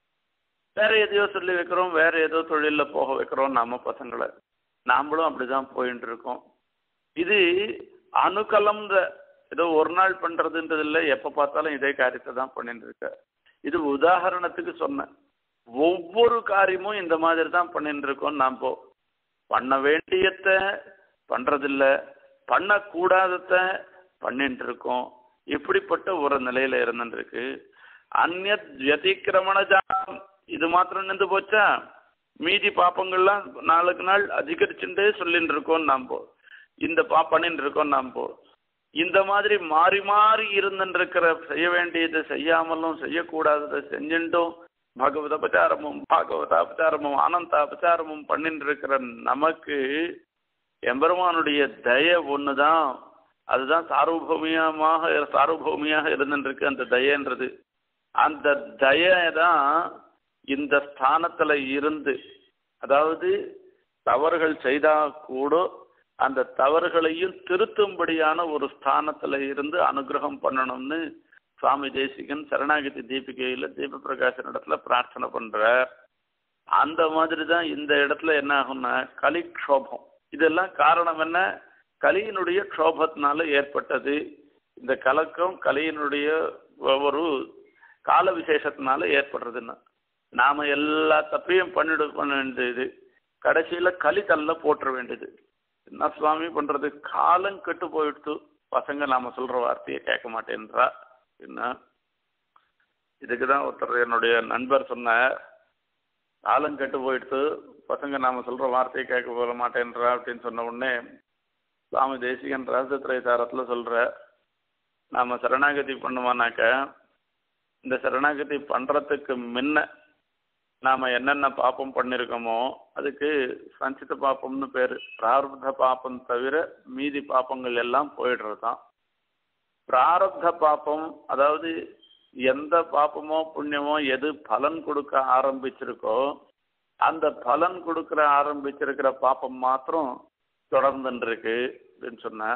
[SPEAKER 1] வேற எதையோ சொல்லி வைக்கிறோம் வேற ஏதோ தொழில போக வைக்கிறோம் நாம பசங்களை நாமளும் அப்படிதான் போயிட்டு இருக்கோம் இது அணுகலம்ன்ற ஏதோ ஒரு நாள் பண்றதுன்றது இல்லை எப்ப பார்த்தாலும் இதே காரியத்தை தான் பண்ணிட்டு இருக்க இது உதாரணத்துக்கு சொன்னேன் ஒவ்வொரு காரியமும் இந்த மாதிரி தான் பண்ணிட்டு இருக்கோம் நாம் போ பண்ண வேண்டியத பண்றதில்ல பண்ணக்கூடாதத பண்ணிட்டு இருக்கோம் இப்படிப்பட்ட ஒரு நிலையில இருந்துருக்கு அந்நத் வியதிக்கிரமணஜாலம் இது மாத்திரம் நின்று போச்சா மீதி பாப்பங்கள்லாம் நாளுக்கு நாள் அதிகரிச்சுட்டே சொல்லிட்டு இருக்கோம் நாம் போ இந்த பா பண்ணிட்டு இருக்கோம் நாம் போ இந்த மாதிரி மாறி மாறி இருந்துருக்கிற செய்ய வேண்டியதை செய்யாமலும் செய்யக்கூடாததை செஞ்சுட்டும் பகவத அபச்சாரமும் பாகவத அபச்சாரமும் ஆனந்த அபச்சாரமும் பண்ணிட்டு இருக்கிற நமக்கு எம்பெருமானுடைய தய ஒண்ணுதான் அதுதான் சார்வபௌமியமாக சார்வபௌமியாக இருந்துருக்கு அந்த தயன்றது அந்த தய தான் இந்த ஸ்தானத்துல இருந்து அதாவது தவறுகள் செய்தா கூட அந்த தவறுகளையும் திருத்தும்படியான ஒரு ஸ்தானத்துல இருந்து அனுகிரகம் பண்ணணும்னு சுவாமி தேசிகன் சரணாகதி தீபிகையில தீப பிரகாசன் இடத்துல பிரார்த்தனை பண்றார் அந்த மாதிரி தான் இந்த இடத்துல என்ன ஆகும்னா கலிக்ஷோபம் இதெல்லாம் காரணம் என்ன கலியினுடைய க்ஷோபத்தினால ஏற்பட்டது இந்த கலக்கம் கலியினுடைய ஒரு கால விசேஷத்தினால ஏற்படுறதுன்னு நாம எல்லா தப்பையும் பண்ணிடு பண்ண வேண்டியது கடைசியில களி தள்ள போட்டுற வேண்டியது என்ன சுவாமி பண்றது காலம் கெட்டு போயிடுத்து பசங்க நாம சொல்ற வார்த்தையை கேட்க மாட்டேன்றா என்ன இதுக்கு தான் ஒருத்தர் என்னுடைய நண்பர் சொன்னார் காலம் கெட்டு போயிடுத்து பசங்க நாம சொல்ற வார்த்தையை கேட்க போக மாட்டேன்றா அப்படின்னு சொன்ன உடனே சுவாமி தேசிகன் ரகசியத்துறை சாரத்தில் சொல்ற நாம சரணாகதி பண்ணுவானாக்க இந்த சரணாகதி பண்றதுக்கு முன்ன நாம என்னென்ன பாப்பம் பண்ணிருக்கோமோ அதுக்கு சஞ்சித பாப்பம்னு பேரு பிராரப்த பாப்பம் தவிர மீதி பாப்பங்கள் எல்லாம் போயிடுறது தான் பிராரப்த பாப்பம் அதாவது எந்த பாப்பமோ புண்ணியமோ எது பலன் கொடுக்க ஆரம்பிச்சிருக்கோ அந்த பலன் கொடுக்கற ஆரம்பிச்சிருக்கிற பாப்பம் மாத்திரம் தொடர்ந்துன்னு இருக்கு அப்படின்னு சொன்ன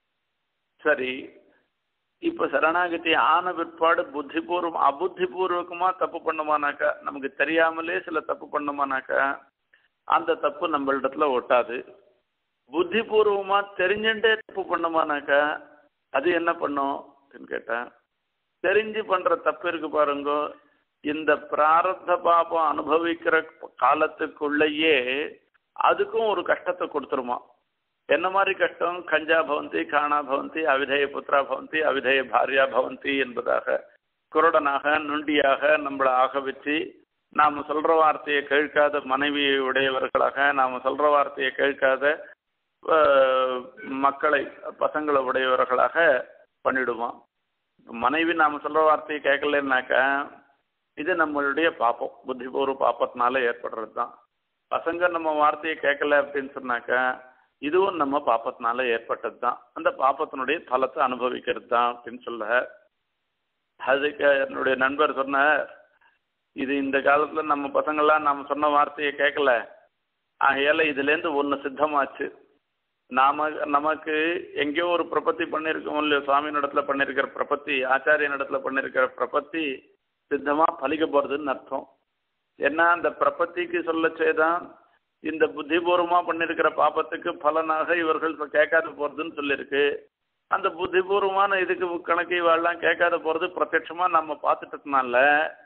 [SPEAKER 1] சரி இப்ப சரணாகதி ஆன பிற்பாடு புத்திபூர்வம் அபுத்திபூர்வகமா தப்பு பண்ணுமானாக்கா நமக்கு தெரியாமலே சில தப்பு பண்ணுமானாக்கா அந்த தப்பு நம்மளிடத்துல ஒட்டாது புத்திபூர்வமா தெரிஞ்சுட்டே தப்பு பண்ணுமானாக்கா அது என்ன பண்ணும் அப்படின்னு கேட்டேன் தெரிஞ்சு பண்ற தப்பு இருக்கு பாருங்க இந்த பிராரத்த பாபம் அனுபவிக்கிற காலத்துக்குள்ளேயே அதுக்கும் ஒரு கஷ்டத்தை கொடுத்துருமா என்ன மாதிரி கஷ்டம் கஞ்சா பவந்தி காணா பவந்தி அவிதேய புத்திரா பவந்தி அவிதேய பாரியா பவந்தி என்பதாக குருடனாக நுண்டியாக நம்மளை ஆக வச்சு நாம் சொல்ற வார்த்தையை கேட்காத மனைவி உடையவர்களாக நாம் சொல்ற வார்த்தையை கேட்காத அஹ், மக்களை பசங்களை உடையவர்களாக பண்ணிடுவோம் மனைவி நாம் சொல்ற வார்த்தையை கேட்கலன்னாக்கா இது நம்மளுடைய பாப்பம் புத்திபூர்வ பாப்பத்தினால ஏற்படுறது தான் பசங்க நம்ம வார்த்தையை கேட்கல அப்படின்னு சொன்னாக்கா இதுவும் நம்ம பாப்பத்தினால ஏற்பட்டது தான் அந்த பாப்பத்தினுடைய பலத்தை அனுபவிக்கிறது தான் அப்படின்னு சொல்ல அதுக்கு என்னுடைய நண்பர் சொன்னார் இது இந்த காலத்துல நம்ம பசங்கள்லாம் நம்ம சொன்ன வார்த்தையை கேட்கல ஆகையால இதுலேருந்து ஒன்று சித்தமாச்சு நாம நமக்கு எங்கேயோ ஒரு பிரபத்தி பண்ணியிருக்கோம் இல்லையோ சுவாமி இடத்துல பண்ணியிருக்கிற பிரபத்தி ஆச்சாரியன் இடத்துல பண்ணியிருக்கிற பிரபத்தி சித்தமா பலிக்க போறதுன்னு அர்த்தம் ஏன்னா அந்த பிரபத்திக்கு சொல்லச்சேதான் இந்த புத்திபூர்வமா பண்ணியிருக்கிற பாப்பத்துக்கு பலனாக இவர்கள் இப்ப கேட்காத போறதுன்னு சொல்லியிருக்கு அந்த புத்திபூர்வமான இதுக்கு கணக்கு இவாள்லாம் கேட்காத போறது பிரத்யட்சமா நம்ம பார்த்துட்டதுனால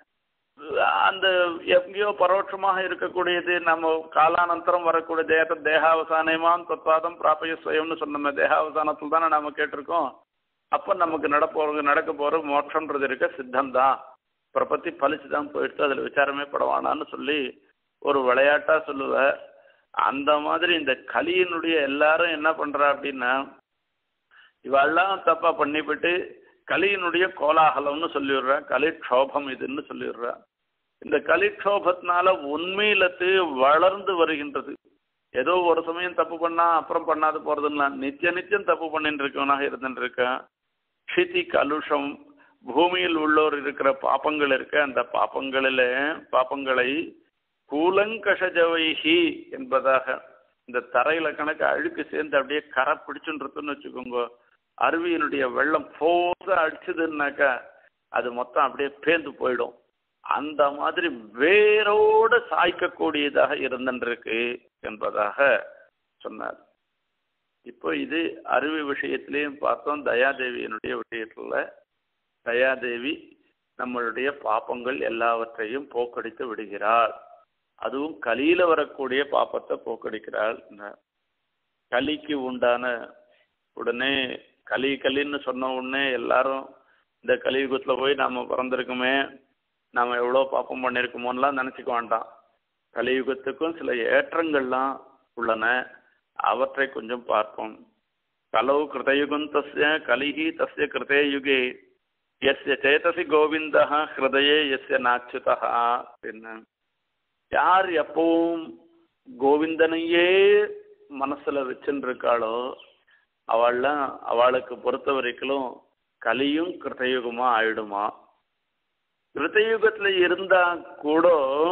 [SPEAKER 1] அந்த எங்கேயோ பரோட்சமாக இருக்கக்கூடியது நம்ம காலானந்தரம் வரக்கூடிய தேக தேகாவசானமாம் தத்வாதம் பிராபய சுயம்னு சொன்னோமே தேகாவசானத்தில் தானே நாம கேட்டிருக்கோம் அப்போ நமக்கு நடப்போற நடக்க போற மோட்சம்ன்றது இருக்க சித்தம்தான் பிரபத்தி பழிச்சு தான் போயிடுச்சு அதில் விசாரமே படவானான்னு சொல்லி ஒரு விளையாட்டா சொல்லுவ அந்த மாதிரி இந்த கலியினுடைய எல்லாரும் என்ன பண்றா அப்படின்னா இவெல்லாம் தப்பா பண்ணிவிட்டு கலியினுடைய கோலாகலம்னு சொல்லிடுறா கலிக்ஷோபம் இதுன்னு சொல்லிடுறா இந்த கலிக்ஷோபத்தினால உண்மையிலத்து வளர்ந்து வருகின்றது ஏதோ ஒரு சமயம் தப்பு பண்ணா அப்புறம் பண்ணாது போறதுன்னா நித்திய நித்தியம் தப்பு பண்ணிட்டு இருக்கவனாக இருந்துட்டு இருக்கான் க்ஷிதி கலுஷம் பூமியில் உள்ளோர் இருக்கிற பாப்பங்கள் இருக்க அந்த பாப்பங்களில பாப்பங்களை கூலங்கஷஜவைஹி என்பதாக இந்த தரையில கணக்கு அழுக்கு சேர்ந்து அப்படியே கரை பிடிச்சுன்றதுன்னு வச்சுக்கோங்க அருவியினுடைய வெள்ளம் போத அடிச்சதுன்னாக்கா அது மொத்தம் அப்படியே பேந்து போயிடும் அந்த மாதிரி வேரோடு சாய்க்கக்கூடியதாக இருந்துருக்கு என்பதாக சொன்னார் இப்போ இது அருவி விஷயத்திலையும் பார்த்தோம் தயாதேவியினுடைய விஷயத்துல தயாதேவி நம்மளுடைய பாப்பங்கள் எல்லாவற்றையும் போக்கடித்து விடுகிறாள் அதுவும் கலியில வரக்கூடிய பாப்பத்தை போக்கடிக்கிறாள் கலிக்கு உண்டான உடனே கலி கலின்னு சொன்ன உடனே எல்லாரும் இந்த கலியுகத்தில் போய் நாம் பிறந்திருக்குமே நாம் எவ்வளோ பாப்பம் பண்ணியிருக்கோமோன்னெலாம் நினச்சிக்க வேண்டாம் கலியுகத்துக்கும் சில ஏற்றங்கள்லாம் உள்ளன அவற்றை கொஞ்சம் பார்ப்போம் கலவு கிருதயுகம் தஸ்ய கலிஹி தஸ்ய கிருதே யுகே எஸ்ய சேதசி கோவிந்தா ஹிருதயே எஸ்ய நாச்சுதா அப்படின்னு யார் எப்பவும் கோவிந்தனையே மனசுல வச்சுன்னு இருக்காளோ அவள்லாம் அவளுக்கு பொறுத்த வரைக்கும் கலியும் கிருத்தயுகமா ஆயிடுமா கிருத்தயுகத்துல இருந்தா கூட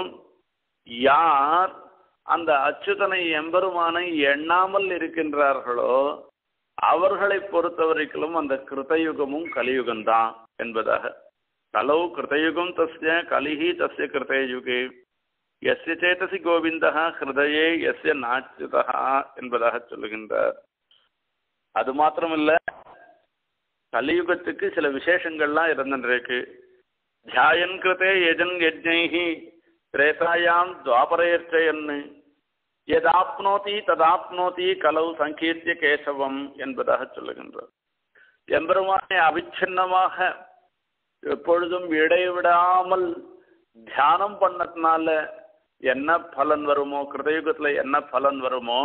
[SPEAKER 1] யார் அந்த அச்சுதனை எம்பெருமானை எண்ணாமல் இருக்கின்றார்களோ அவர்களை பொறுத்த வரைக்கும் அந்த கிருத்தயுகமும் கலியுகம்தான் என்பதாக கலவு கிருத்தயுகம் தஸ்ய கலிஹி தஸ்ய கிருத்தயுகே எஸ்ய சேதசி கோவிந்தா ஹிருதயே எஸ்ய நாச்சுதா என்பதாக சொல்லுகின்றார் அது மாத்திரமில்ல கலியுகத்துக்கு சில விசேஷங்கள்லாம் இருந்துருக்கு தியாயன் கிருதே யஜன் யஜ்ஞைஹி திரேதாயாம் துவாபரேர்ச்சயன்னு எதாப்னோதி ததாப்னோதி கலவு சங்கீர்த்திய கேசவம் என்பதாக சொல்லுகின்றார் எம்பெருமானை அவிச்சின்னமாக எப்பொழுதும் இடைவிடாமல் தியானம் பண்ணதுனால என்ன பலன் வருமோ கிருதயுகத்துல என்ன பலன் வருமோ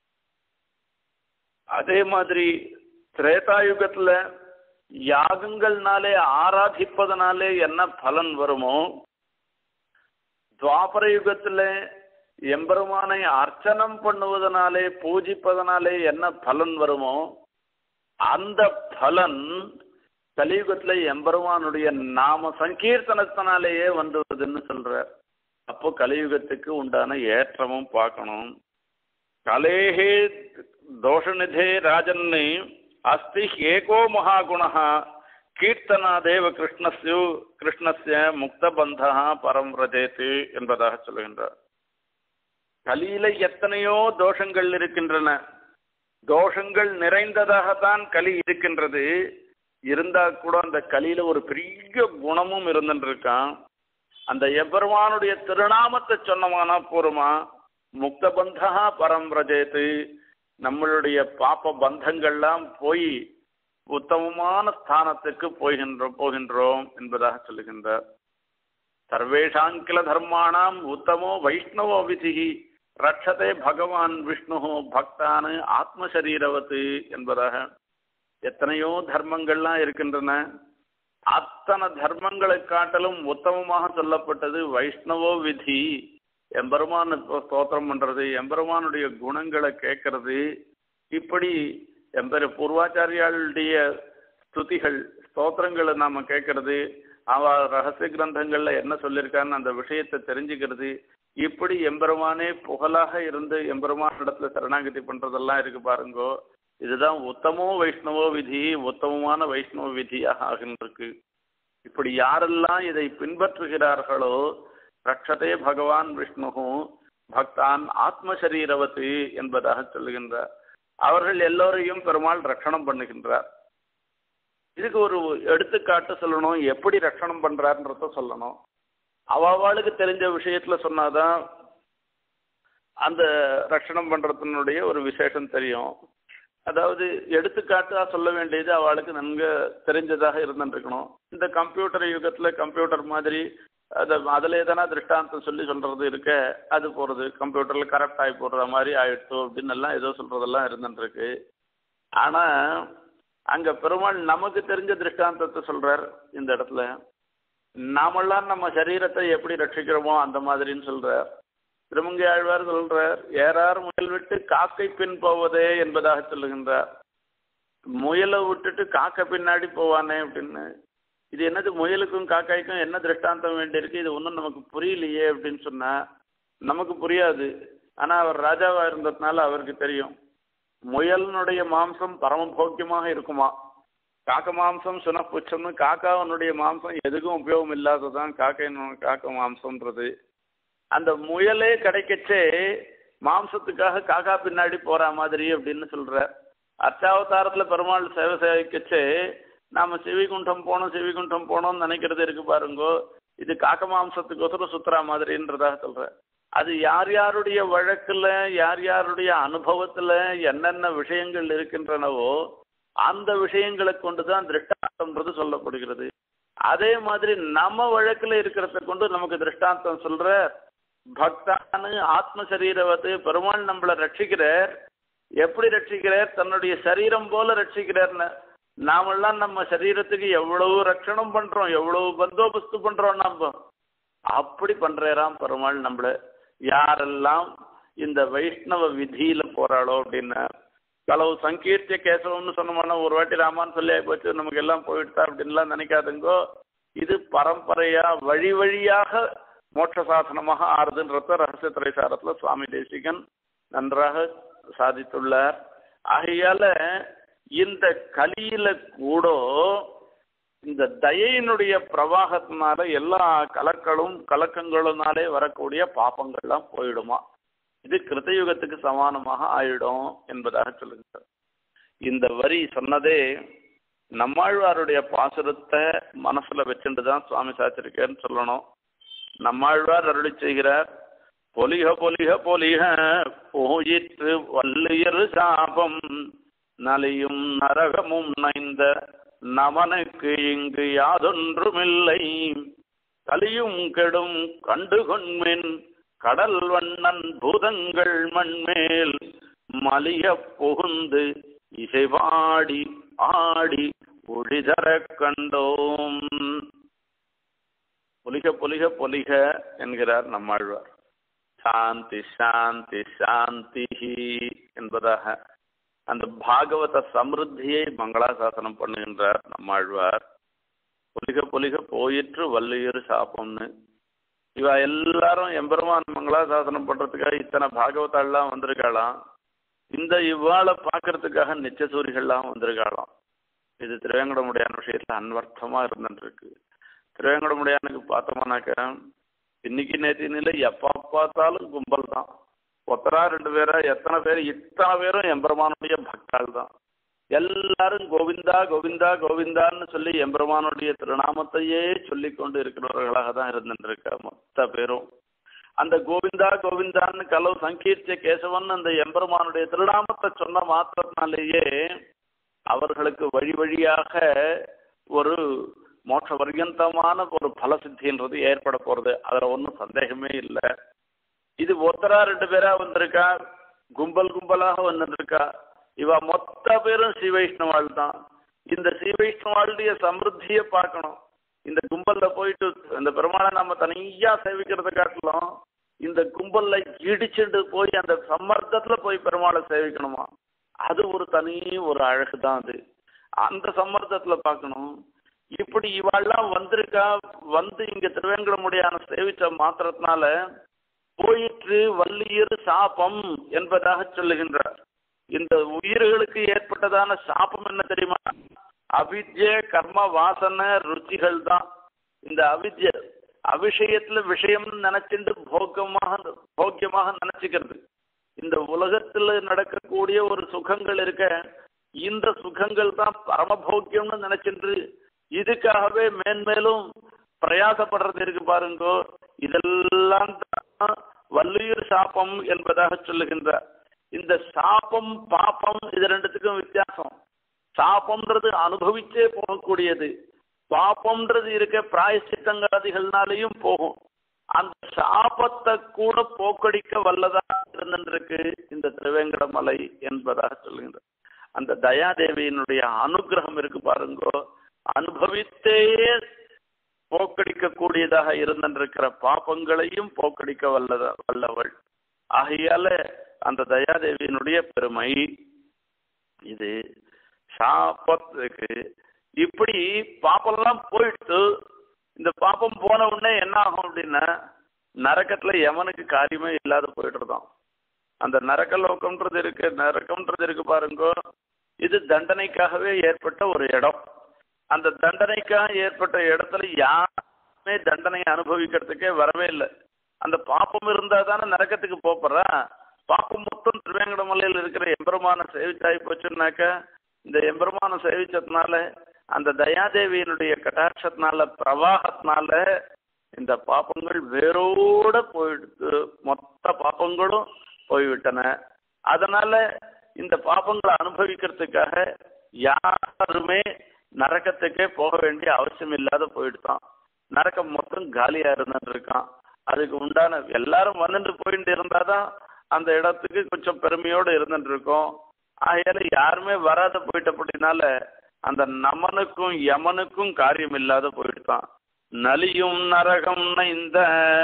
[SPEAKER 1] அதே மாதிரி திரேதாயுகத்துல யாகங்கள்னாலே ஆராதிப்பதனாலே என்ன பலன் வருமோ துவாபர யுகத்துல எம்பெருமானை அர்ச்சனம் பண்ணுவதனாலே பூஜிப்பதனாலே என்ன பலன் வருமோ அந்த பலன் கலியுகத்துல எம்பெருமானுடைய நாம சங்கீர்த்தனத்தினாலேயே வந்துவதுன்னு சொல்றார் அப்போ கலியுகத்துக்கு உண்டான ஏற்றமும் பார்க்கணும் கலேஹே தோஷநிதே ராஜன்னு அஸ்தி ஏகோ மகாகுணः கீர்த்தனாதேவ கிருஷ்ணஸ்யு கிருஷ்ணஸ்ய முக்தபந்தா பரம் ரஜேத்து என்பதாக சொல்லுகின்றார் கலியில எத்தனையோ தோஷங்கள் இருக்கின்றன தோஷங்கள் நிறைந்ததாகத்தான் கலி இருக்கின்றது இருந்தா கூட அந்த கலியில ஒரு பெரிய குணமும் இருந்துருக்கான் அந்த எம்பெருமானுடைய திருநாமத்தை சொன்னமானா போருமா முக்த பந்தா பரம் ரஜேத்து நம்மளுடைய பாப்ப பந்தங்கள்லாம் போய் உத்தமமான ஸ்தானத்துக்கு போகின்றோம் போகின்றோம் என்பதாக சொல்லுகின்றார் சர்வேஷாங்கில தர்மாணாம் உத்தமோ வைஷ்ணவோ விதிகி ரட்சதே பகவான் விஷ்ணு பக்தானு ஆத்மசரீரவத்து என்பதாக எத்தனையோ தர்மங்கள்லாம் இருக்கின்றன அத்தனை தர்மங்களை காட்டிலும் உத்தமமாக சொல்லப்பட்டது வைஷ்ணவோ விதி எம்பெருமான் ஸ்தோத்திரம் பண்றது எம்பெருமானுடைய குணங்களை கேட்கறது இப்படி எம்பெரு பூர்வாச்சாரியாளுடைய ஸ்துதிகள் ஸ்தோத்திரங்களை நாம கேட்கறது அவ ரகசிய கிரந்தங்கள்ல என்ன சொல்லியிருக்கான்னு அந்த விஷயத்தை தெரிஞ்சுக்கிறது இப்படி எம்பெருமானே புகழாக இருந்து எம்பெருமான் இடத்துல சரணாகதி பண்றதெல்லாம் இருக்கு பாருங்கோ இதுதான் உத்தமோ வைஷ்ணவோ விதி உத்தமமான வைஷ்ணவ விதியாக ஆகின்றிருக்கு இப்படி யாரெல்லாம் இதை பின்பற்றுகிறார்களோ ரட்சதே பகவான் விஷ்ணு பக்தான் ஆத்மசரீரவத்து என்பதாக சொல்லுகின்றார் அவர்கள் எல்லோரையும் பெருமாள் ரட்சணம் பண்ணுகின்றார் இதுக்கு ஒரு எடுத்துக்காட்டு சொல்லணும் எப்படி ரட்சணம் பண்றாருன்றத சொல்லணும் அவளுக்கு தெரிஞ்ச விஷயத்துல சொன்னாதான் அந்த ரட்சணம் பண்றதுனுடைய ஒரு விசேஷம் தெரியும் அதாவது எடுத்துக்காட்டா சொல்ல வேண்டியது அவளுக்கு நன்கு தெரிஞ்சதாக இருந்துருக்கணும் இந்த கம்ப்யூட்டர் யுகத்துல கம்ப்யூட்டர் மாதிரி அது அதில் எதனா திருஷ்டாந்தம் சொல்லி சொல்றது இருக்க அது போறது கம்ப்யூட்டர்ல கரெக்ட் ஆகி போடுற மாதிரி ஆயிடுச்சு அப்படின்னு எல்லாம் ஏதோ சொல்றதெல்லாம் இருந்துருக்கு ஆனா அங்க பெருமாள் நமக்கு தெரிஞ்ச திருஷ்டாந்தத்தை சொல்றார் இந்த இடத்துல நாமெல்லாம் நம்ம சரீரத்தை எப்படி ரட்சிக்கிறோமோ அந்த மாதிரின்னு சொல்றார் திருமங்கை ஆழ்வார் சொல்றார் ஏறார் முயல் விட்டு காக்கை பின் போவதே என்பதாக சொல்லுகின்றார் முயலை விட்டுட்டு காக்கை பின்னாடி போவானே அப்படின்னு இது என்னது முயலுக்கும் காக்காய்க்கும் என்ன திருஷ்டாந்தம் வேண்டியிருக்கு இது ஒன்றும் நமக்கு புரியலையே அப்படின்னு சொன்னா நமக்கு புரியாது ஆனா அவர் ராஜாவா இருந்ததுனால அவருக்கு தெரியும் முயலினுடைய மாம்சம் பரம போக்கியமாக இருக்குமா காக்க மாம்சம் சுனப்புச்சம்னு காக்காவனுடைய மாம்சம் எதுக்கும் உபயோகம் இல்லாததான் காக்கை காக்க மாம்சம்ன்றது அந்த முயலே கிடைக்கச்சே மாம்சத்துக்காக காக்கா பின்னாடி போற மாதிரி அப்படின்னு சொல்ற அர்ச்சாவதாரத்துல பெருமாள் சேவை சேவைக்கச்சே நாம சிவிகுண்டம் போனோம் சிவிகுண்டம் போனோம்னு நினைக்கிறது இருக்கு பாருங்கோ இது காக்க மாம்சத்துக்கோசரம் சுத்துறா மாதிரின்றதாக சொல்ற அது யார் யாருடைய வழக்குல யார் யாருடைய அனுபவத்துல என்னென்ன விஷயங்கள் இருக்கின்றனவோ அந்த விஷயங்களை கொண்டுதான் திருஷ்டாந்தம்ன்றது சொல்லப்படுகிறது அதே மாதிரி நம்ம வழக்குல இருக்கிறத கொண்டு நமக்கு திருஷ்டாந்தம் சொல்ற பக்தானு ஆத்ம சரீரவத்து பெருமாள் நம்மளை ரட்சிக்கிறார் எப்படி ரட்சிக்கிறார் தன்னுடைய சரீரம் போல ரட்சிக்கிறார்னு நாமெல்லாம் நம்ம சரீரத்துக்கு எவ்வளவு ரட்சணம் பண்றோம் எவ்வளவு பந்தோபஸ்து பண்றோம் நம்ம அப்படி பண்றாராம் பெருமாள் நம்மள யாரெல்லாம் இந்த வைஷ்ணவ விதியில போறாளோ அப்படின்னு களவு சங்கீர்த்திய கேசவம்னு சொன்னோம்னா ஒரு வாட்டி ராமான்னு சொல்லி போச்சு நமக்கு எல்லாம் போயிடுதா அப்படின்லாம் நினைக்காதுங்கோ இது பரம்பரையா வழி வழியாக மோட்ச சாசனமாக ஆறுதுன்றத ரகசிய திரைசாரத்துல சுவாமி தேசிகன் நன்றாக சாதித்துள்ளார் ஆகையால இந்த கலியில கூட இந்த தயையினுடைய பிரவாகத்தினால எல்லா கலக்களும் கலக்கங்களுனாலே வரக்கூடிய பாப்பங்கள்லாம் போயிடுமா இது கிருத்தயுகத்துக்கு சமானமாக ஆயிடும் என்பதாக சொல்லுகிறார் இந்த வரி சொன்னதே நம்மாழ்வாருடைய பாசுரத்தை மனசுல வச்சுட்டு தான் சுவாமி சாச்சிருக்கேன்னு சொல்லணும் நம்மாழ்வார் அருளி செய்கிறார் பொலிக பொலிக பொலிக போயிற்று வல்லியர் சாபம் நலியும் நரகமும் நைந்த நமனுக்கு இங்கு யாதொன்றுமில்லை கலியும் கெடும் கண்டு கொண்மின் கடல் வண்ணன் பூதங்கள் மண்மேல் மலிய புகுந்து இசைவாடி ஆடி ஒளிதர கண்டோம் பொலிக பொலிக பொலிக என்கிறார் நம்மாழ்வார் சாந்தி சாந்தி சாந்தி என்பதாக அந்த பாகவத சமிருத்தியை மங்களாசாசனம் பண்ணுகின்றார் நம்மாழ்வார் பொலிக பொலிக போயிற்று வள்ளியர் சாப்பம்னு இவ எல்லாரும் எம்பெருமான் மங்களாசாசனம் பண்றதுக்காக இத்தனை பாகவதாள்லாம் வந்திருக்காளாம் இந்த இவ்வாளை பார்க்கறதுக்காக நிச்சசூரிகள்லாம் வந்திருக்காளாம் இது திருவேங்கடமுடியான விஷயத்துல அன்வர்த்தமா இருந்துட்டு இருக்கு திருவேங்கடமுடியானுக்கு பார்த்தோம்னாக்க இன்னைக்கு நேற்று நிலை எப்ப பார்த்தாலும் கும்பல் தான் ஒத்தரா ரெண்டு பேரா எத்தனை பேர் இத்தனை பேரும் எம்பெருமானுடைய பக்தாள் தான் எல்லாரும் கோவிந்தா கோவிந்தா கோவிந்தான்னு சொல்லி எம்பெருமானுடைய திருநாமத்தையே சொல்லி கொண்டு இருக்கிறவர்களாக தான் இருந்துருக்க மொத்த பேரும் அந்த கோவிந்தா கோவிந்தான்னு கலவு சங்கீர்த்திய கேசவன் அந்த எம்பெருமானுடைய திருநாமத்தை சொன்ன மாத்திரத்தினாலேயே அவர்களுக்கு வழி வழியாக ஒரு மோட்ச பர்யந்தமான ஒரு பலசித்தின்றது ஏற்பட போறது அதுல ஒன்றும் சந்தேகமே இல்லை இது ஒருத்தரா ரெண்டு பேரா வந்திருக்கா கும்பல் கும்பலாக வந்திருக்கா இவ மொத்த பேரும் ஸ்ரீ வைஷ்ணவாள் தான் இந்த ஸ்ரீ வைஷ்ணவாளுடைய சமிருத்தியை பார்க்கணும் இந்த கும்பல்ல போயிட்டு இந்த பெருமாளை நம்ம தனியா சேவிக்கிறத காட்டிலும் இந்த கும்பல்ல இடிச்சுட்டு போய் அந்த சம்மர்த்தத்துல போய் பெருமாளை சேவிக்கணுமா அது ஒரு தனி ஒரு அழகு தான் அது அந்த சம்மர்த்தத்துல பார்க்கணும் இப்படி இவாள்லாம் வந்திருக்கா வந்து இங்க திருவேங்கடமுடியான சேவிச்ச மாத்திரத்தினால போயிற்று வள்ளியர் சாபம் என்பதாக சொல்லுகின்றார் இந்த உயிர்களுக்கு ஏற்பட்டதான சாபம் என்ன தெரியுமா அவித்ய கர்ம வாசன ருச்சிகள் தான் இந்த அவித்ய அவிஷயத்துல விஷயம் நினைச்சிட்டு போக்கமாக போக்கியமாக நினைச்சுக்கிறது இந்த உலகத்துல நடக்கக்கூடிய ஒரு சுகங்கள் இருக்க இந்த சுகங்கள் தான் பரமபோக்கியம்னு நினைச்சிட்டு இதுக்காகவே மேன்மேலும் பிரயாசப்படுறது இருக்கு பாருங்கோ இதெல்லாம் தான் வள்ளியூர் சாபம் என்பதாக சொல்லுகின்றார் இந்த சாபம் பாப்பம் இது ரெண்டுத்துக்கும் வித்தியாசம் சாபம்ன்றது அனுபவிச்சே போகக்கூடியது பாப்பம்ன்றது இருக்க பிராயசித்தங்காதிகள்னாலையும் போகும் அந்த சாபத்தை கூட போக்கடிக்க வல்லதா இருந்திருக்கு இந்த திருவேங்கட மலை என்பதாக சொல்லுகின்றார் அந்த தயாதேவியினுடைய அனுகிரகம் இருக்கு பாருங்கோ அனுபவித்தே போக்கடிக்கக்கூடியதாக இருந்திருக்கிற பாப்பங்களையும் போக்கடிக்க வல்லத வல்லவள் ஆகையால அந்த தயாதேவியினுடைய பெருமை இது சாப்பத்துக்கு இப்படி பாப்பெல்லாம் போயிட்டு இந்த பாப்பம் போன உடனே என்ன ஆகும் அப்படின்னா நரக்கத்துல எவனுக்கு காரியமே இல்லாத போயிட்டுருதான் அந்த நரக்க லோகம்ன்றது இருக்கு நரக்கம்ன்றது இருக்கு பாருங்க இது தண்டனைக்காகவே ஏற்பட்ட ஒரு இடம் அந்த தண்டனைக்காக ஏற்பட்ட இடத்துல யாருமே தண்டனையை அனுபவிக்கிறதுக்கே வரவே இல்லை அந்த பாப்பம் இருந்தா தானே நரக்கத்துக்கு போப்படுறா பாப்பம் மொத்தம் திருவேங்கட மலையில் இருக்கிற எம்பெருமான சேவிச்சாய் போச்சுன்னாக்க இந்த எம்பெருமான சேவிச்சதுனால அந்த தயாதேவியினுடைய கட்டாட்சத்தினால பிரவாகத்தினால இந்த பாப்பங்கள் வேரோட போயிடுத்து மொத்த பாப்பங்களும் போய்விட்டன அதனால இந்த பாப்பங்களை அனுபவிக்கிறதுக்காக யாருமே நரக்கத்துக்கே போக வேண்டிய அவசியம் இல்லாத போயிடுதான் நரக்கம் மொத்தம் காலியா இருந்துட்டு இருக்கான் அதுக்கு உண்டான எல்லாரும் வந்துட்டு போயிட்டு இருந்தாதான் அந்த இடத்துக்கு கொஞ்சம் பெருமையோடு இருந்துட்டு இருக்கோம் ஆகையால யாருமே வராத போயிட்டபடினால அந்த நமனுக்கும் யமனுக்கும் காரியம் இல்லாத போயிடுதான் நலியும் நரகம் இந்த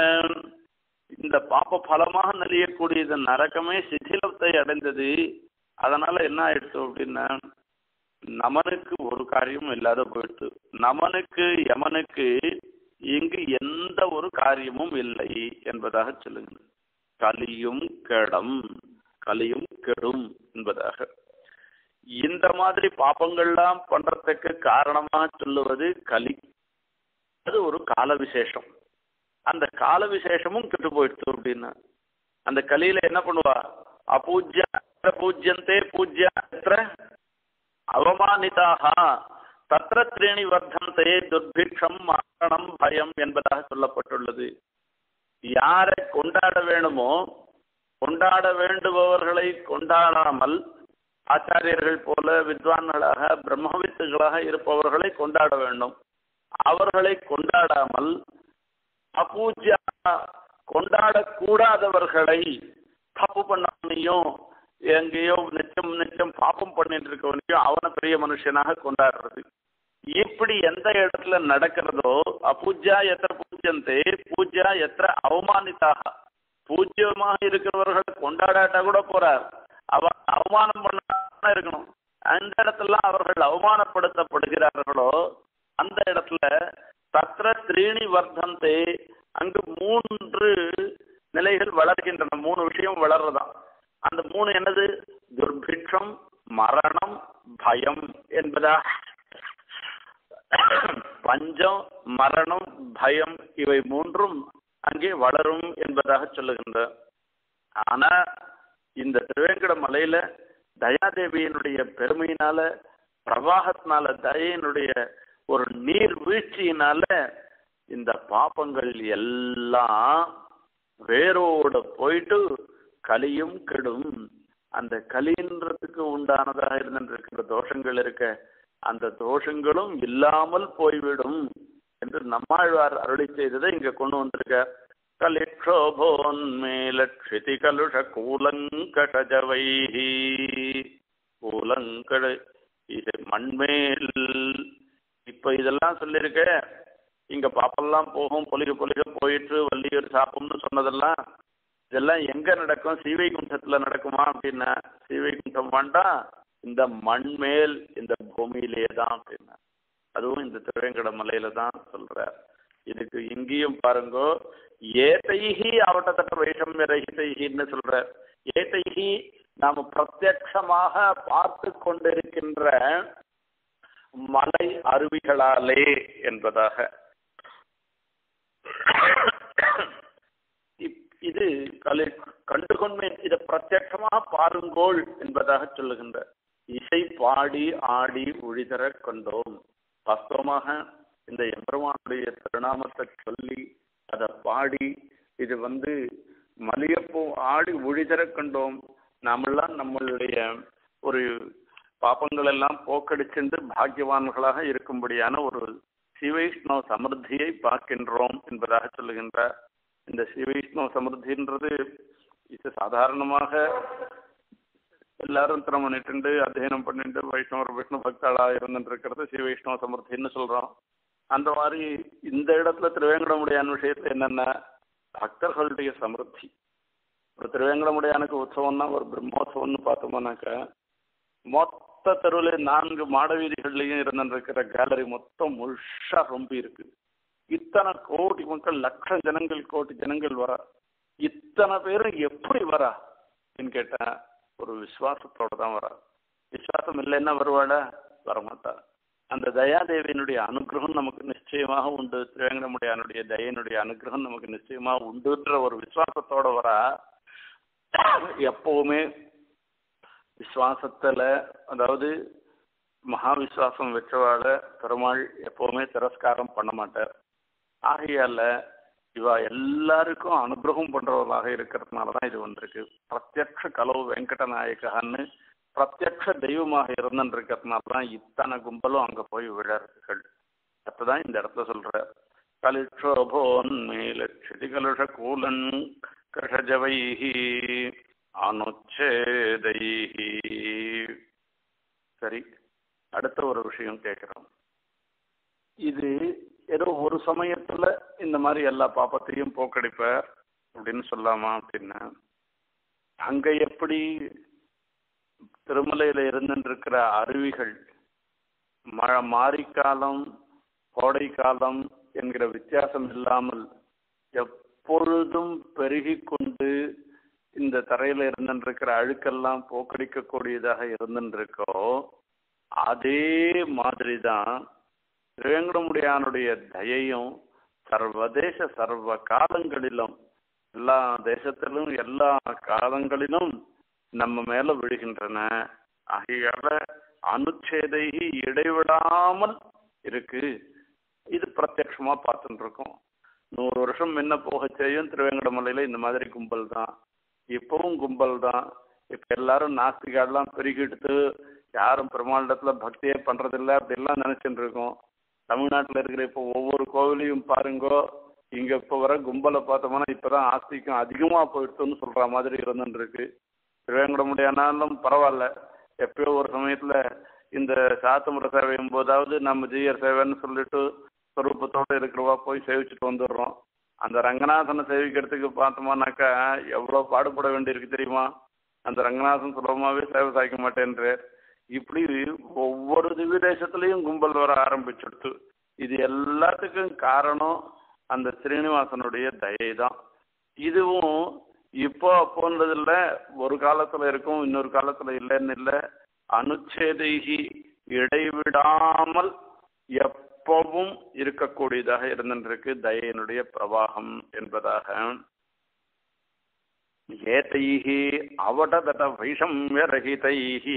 [SPEAKER 1] இந்த பாப்ப பலமாக நலியக்கூடியது நரகமே சிதிலத்தை அடைந்தது அதனால என்ன ஆயிடுச்சு அப்படின்னா நமனுக்கு ஒரு காரியமும் இல்லாத போயிடுச்சு நமனுக்கு யமனுக்கு இங்கு எந்த ஒரு காரியமும் இல்லை என்பதாக சொல்லுங்க கலியும் கெடம் கலியும் கெடும் என்பதாக இந்த மாதிரி பாப்பங்கள்லாம் பண்றதுக்கு காரணமாக சொல்லுவது கலி அது ஒரு கால விசேஷம் அந்த கால விசேஷமும் கெட்டு போயிடுச்சு அப்படின்னா அந்த கலியில என்ன பண்ணுவா அபூஜ்ய பூஜ்யந்தே பூஜ்ய அவமானிதாக தத்திர திரேணி வர்த்தந்தே துர்பிக்ஷம் மரணம் பயம் என்பதாக சொல்லப்பட்டுள்ளது யாரை கொண்டாட வேணுமோ கொண்டாட வேண்டுபவர்களை கொண்டாடாமல் ஆச்சாரியர்கள் போல வித்வான்களாக பிரம்மவித்துகளாக இருப்பவர்களை கொண்டாட வேண்டும் அவர்களை கொண்டாடாமல் அபூஜ்யா கொண்டாடக்கூடாதவர்களை தப்பு பண்ணவனையும் எங்கேயோ நிச்சயம் நிச்சயம் பாப்பம் பண்ணிட்டு இருக்கவனையும் அவனை பெரிய மனுஷனாக கொண்டாடுறது இப்படி எந்த இடத்துல நடக்கிறதோ அபூஜ்யா எத்திர பூஜ்யந்தே பூஜ்யா எத்திர அவமானிதாக பூஜ்யமாக இருக்கிறவர்களை கொண்டாடாட்டா கூட போறார் அவ அவமானம் பண்ண இருக்கணும் அந்த இடத்துல அவர்கள் அவமானப்படுத்தப்படுகிறார்களோ அந்த இடத்துல தத்திர திரீணி வர்த்தந்தே அங்கு மூன்று நிலைகள் வளர்கின்றன மூணு விஷயம் வளர்றதாம் அந்த மூணு என்னது துர்பிக்ஷம் மரணம் பயம் என்பதா பஞ்சம் மரணம் பயம் இவை மூன்றும் அங்கே வளரும் என்பதாக சொல்லுகின்ற ஆனா இந்த திருவேங்கட மலையில தயாதேவியினுடைய பெருமையினால பிரவாகத்தினால தயையினுடைய ஒரு நீர் வீழ்ச்சியினால இந்த பாப்பங்கள் எல்லாம் வேரோட போயிட்டு கலியும் கெடும் அந்த கலின்றதுக்கு உண்டானதாக இருந்திருக்கிற தோஷங்கள் இருக்க அந்த தோஷங்களும் இல்லாமல் போய்விடும் என்று நம்மாழ்வார் அருளி செய்ததை இங்க கொண்டு வந்திருக்க கலிக்ஷோபோன்மேலட்சிதி கலுஷ கூலங்கடஜவை கூலங்கட இது மண்மேல் இப்ப இதெல்லாம் சொல்லியிருக்க இங்க பாப்பெல்லாம் போகும் பொலிக பொலிக போயிட்டு வள்ளியூர் சாப்பும்னு சொன்னதெல்லாம் இதெல்லாம் எங்க நடக்கும் சீவைகுண்டத்துல நடக்குமா அப்படின்னா சீவைகுண்டம் வேண்டாம் இந்த மண் மேல் இந்த பூமியிலேயே தான் அப்படின்னா அதுவும் இந்த திருவேங்கட மலையில தான் சொல்றார் இதுக்கு இங்கேயும் பாருங்க ஏதைஹி அவட்டத்தட்ட வைஷமிய ரஹிதைஹின்னு சொல்ற ஏதைஹி நாம பிரத்யட்சமாக பார்த்து கொண்டிருக்கின்ற மலை அருவிகளாலே என்பதாக இது கலை கண்டுகொண்மேன் இதை பிரத்யட்சமாக பாருங்கோள் என்பதாக சொல்லுகின்ற இசை பாடி ஆடி ஒழிதர கொண்டோம் வாஸ்தவமாக இந்த எம்பெருமானுடைய திருநாமத்தை சொல்லி அதை பாடி இது வந்து மலியப்பூ ஆடி ஒழிதர கண்டோம் நாமெல்லாம் நம்மளுடைய ஒரு பாப்பங்கள் எல்லாம் போக்கடிச்சென்று பாக்கியவான்களாக இருக்கும்படியான ஒரு சிவைஷ்ணவ சமிருத்தியை பார்க்கின்றோம் என்பதாக சொல்லுகின்றார் இந்த சிவைஷ்ணவ சமிருத்தின்றது இது சாதாரணமாக எல்லாரும் திறம் பண்ணிட்டு அத்தியனம் பண்ணிட்டு வைஷ்ணவர் விஷ்ணு பக்தாளா இருந்துட்டு இருக்கிறது ஸ்ரீ வைஷ்ணவ சமிருத்தின்னு சொல்றோம் அந்த மாதிரி இந்த இடத்துல திருவேங்கடமுடையான் விஷயத்துல என்னென்ன பக்தர்களுடைய சமிருத்தி ஒரு திருவேங்கடமுடையானுக்கு உற்சவம்னா ஒரு பிரம்மோத்சவம்னு பார்த்தோம்னாக்க மொத்த தெருவில் நான்கு மாட வீதிகள்லையும் இருந்துருக்கிற கேலரி மொத்தம் முழுஷா ரொம்ப இருக்கு இத்தனை கோடி மக்கள் லட்சம் ஜனங்கள் கோடி ஜனங்கள் வரா இத்தனை பேரும் எப்படி வரா அப்படின்னு கேட்டேன் ஒரு விசுவாசத்தோட தான் வரா விசுவாசம் இல்லைன்னா வருவாளா வரமாட்டா அந்த தயாதேவியினுடைய அனுகிரகம் நமக்கு நிச்சயமாக உண்டு திருவேங்கடமுடையானுடைய தயனுடைய அனுகிரகம் நமக்கு நிச்சயமாக உண்டுன்ற ஒரு விசுவாசத்தோட வரா எப்பவுமே விசுவாசத்துல அதாவது மகா விசுவாசம் வச்சவாழ பெருமாள் எப்பவுமே திரஸ்காரம் பண்ண மாட்டார் ஆகையால இவ எல்லாருக்கும் அனுகிரகம் பண்றவர்களாக இருக்கிறதுனால தான் இது வந்திருக்கு பிரத்யக்ஷ கலவு வெங்கட நாயகன்னு பிரத்யக்ஷ தெய்வமாக இருந்துருக்கிறதுனால தான் இத்தனை கும்பலும் அங்க போய் விழார்கள் அப்பதான் இந்த இடத்துல சொல்ற கலிஷோபோன் மேலட்சிதி கலுஷ கூலன் கஷஜவைஹி அனுச்சேதைஹி சரி அடுத்த ஒரு விஷயம் கேட்கிறோம் இது ஏதோ ஒரு சமயத்துல இந்த மாதிரி எல்லா பாப்பத்தையும் போக்கடிப்பார் அப்படின்னு சொல்லாமா அப்படின்னா அங்க எப்படி திருமலையில இருந்துருக்கிற அருவிகள் மழை மாரிக்காலம் கோடை காலம் என்கிற வித்தியாசம் இல்லாமல் எப்பொழுதும் பெருகி கொண்டு இந்த தரையில இருந்துருக்கிற அழுக்கெல்லாம் போக்கடிக்கக்கூடியதாக இருந்துருக்கோ அதே மாதிரி தான் திருவேங்கடமுடியானுடைய தயையும் சர்வதேச சர்வ காலங்களிலும் எல்லா தேசத்திலும் எல்லா காலங்களிலும் நம்ம மேல விழுகின்றன ஆகையால அனுச்சேதை இடைவிடாமல் இருக்கு இது பிரத்யட்சமா பார்த்துட்டு இருக்கோம் நூறு வருஷம் முன்ன போக செய்யும் திருவேங்கடமலையில இந்த மாதிரி கும்பல் தான் இப்பவும் கும்பல் தான் இப்ப எல்லாரும் நாஸ்திகாலாம் பெருகிட்டு யாரும் பெருமாண்டத்துல பக்தியே பண்றதில்ல அப்படிலாம் நினைச்சுட்டு இருக்கோம் தமிழ்நாட்டில் இருக்கிற இப்போ ஒவ்வொரு கோவிலையும் பாருங்கோ இங்க இப்போ வர கும்பலை பார்த்தோம்னா இப்பதான் ஆஸ்திகம் அதிகமா போயிடுச்சுன்னு சொல்ற மாதிரி இருந்துட்டு இருக்கு திருவேங்கடமுடியானாலும் பரவாயில்ல எப்பயோ ஒரு சமயத்துல இந்த சாத்துமுறை சேவையும் போதாவது நம்ம ஜீயர் சேவைன்னு சொல்லிட்டு சொரூபத்தோடு இருக்கிறவா போய் சேவிச்சுட்டு வந்துடுறோம் அந்த ரங்கநாதனை சேவிக்கிறதுக்கு பார்த்தோம்னாக்கா எவ்வளோ பாடுபட வேண்டியிருக்கு தெரியுமா அந்த ரங்கநாதன் சுலபமாகவே சேவை சாய்க்க மாட்டேன்ற இப்படி ஒவ்வொரு திவ்ய தேசத்துலையும் கும்பல் வர ஆரம்பிச்சுடுத்து இது எல்லாத்துக்கும் காரணம் அந்த ஸ்ரீனிவாசனுடைய தயை தான் இதுவும் இப்போ அப்போன்றது இல்லை ஒரு காலத்துல இருக்கும் இன்னொரு காலத்துல இல்லைன்னு இல்லை அனுச்சேதைகி இடைவிடாமல் எப்பவும் இருக்கக்கூடியதாக இருந்துருக்கு தயையினுடைய பிரவாகம் என்பதாக ஏதைஹி அவடதட வைஷம்யரகிதைஹி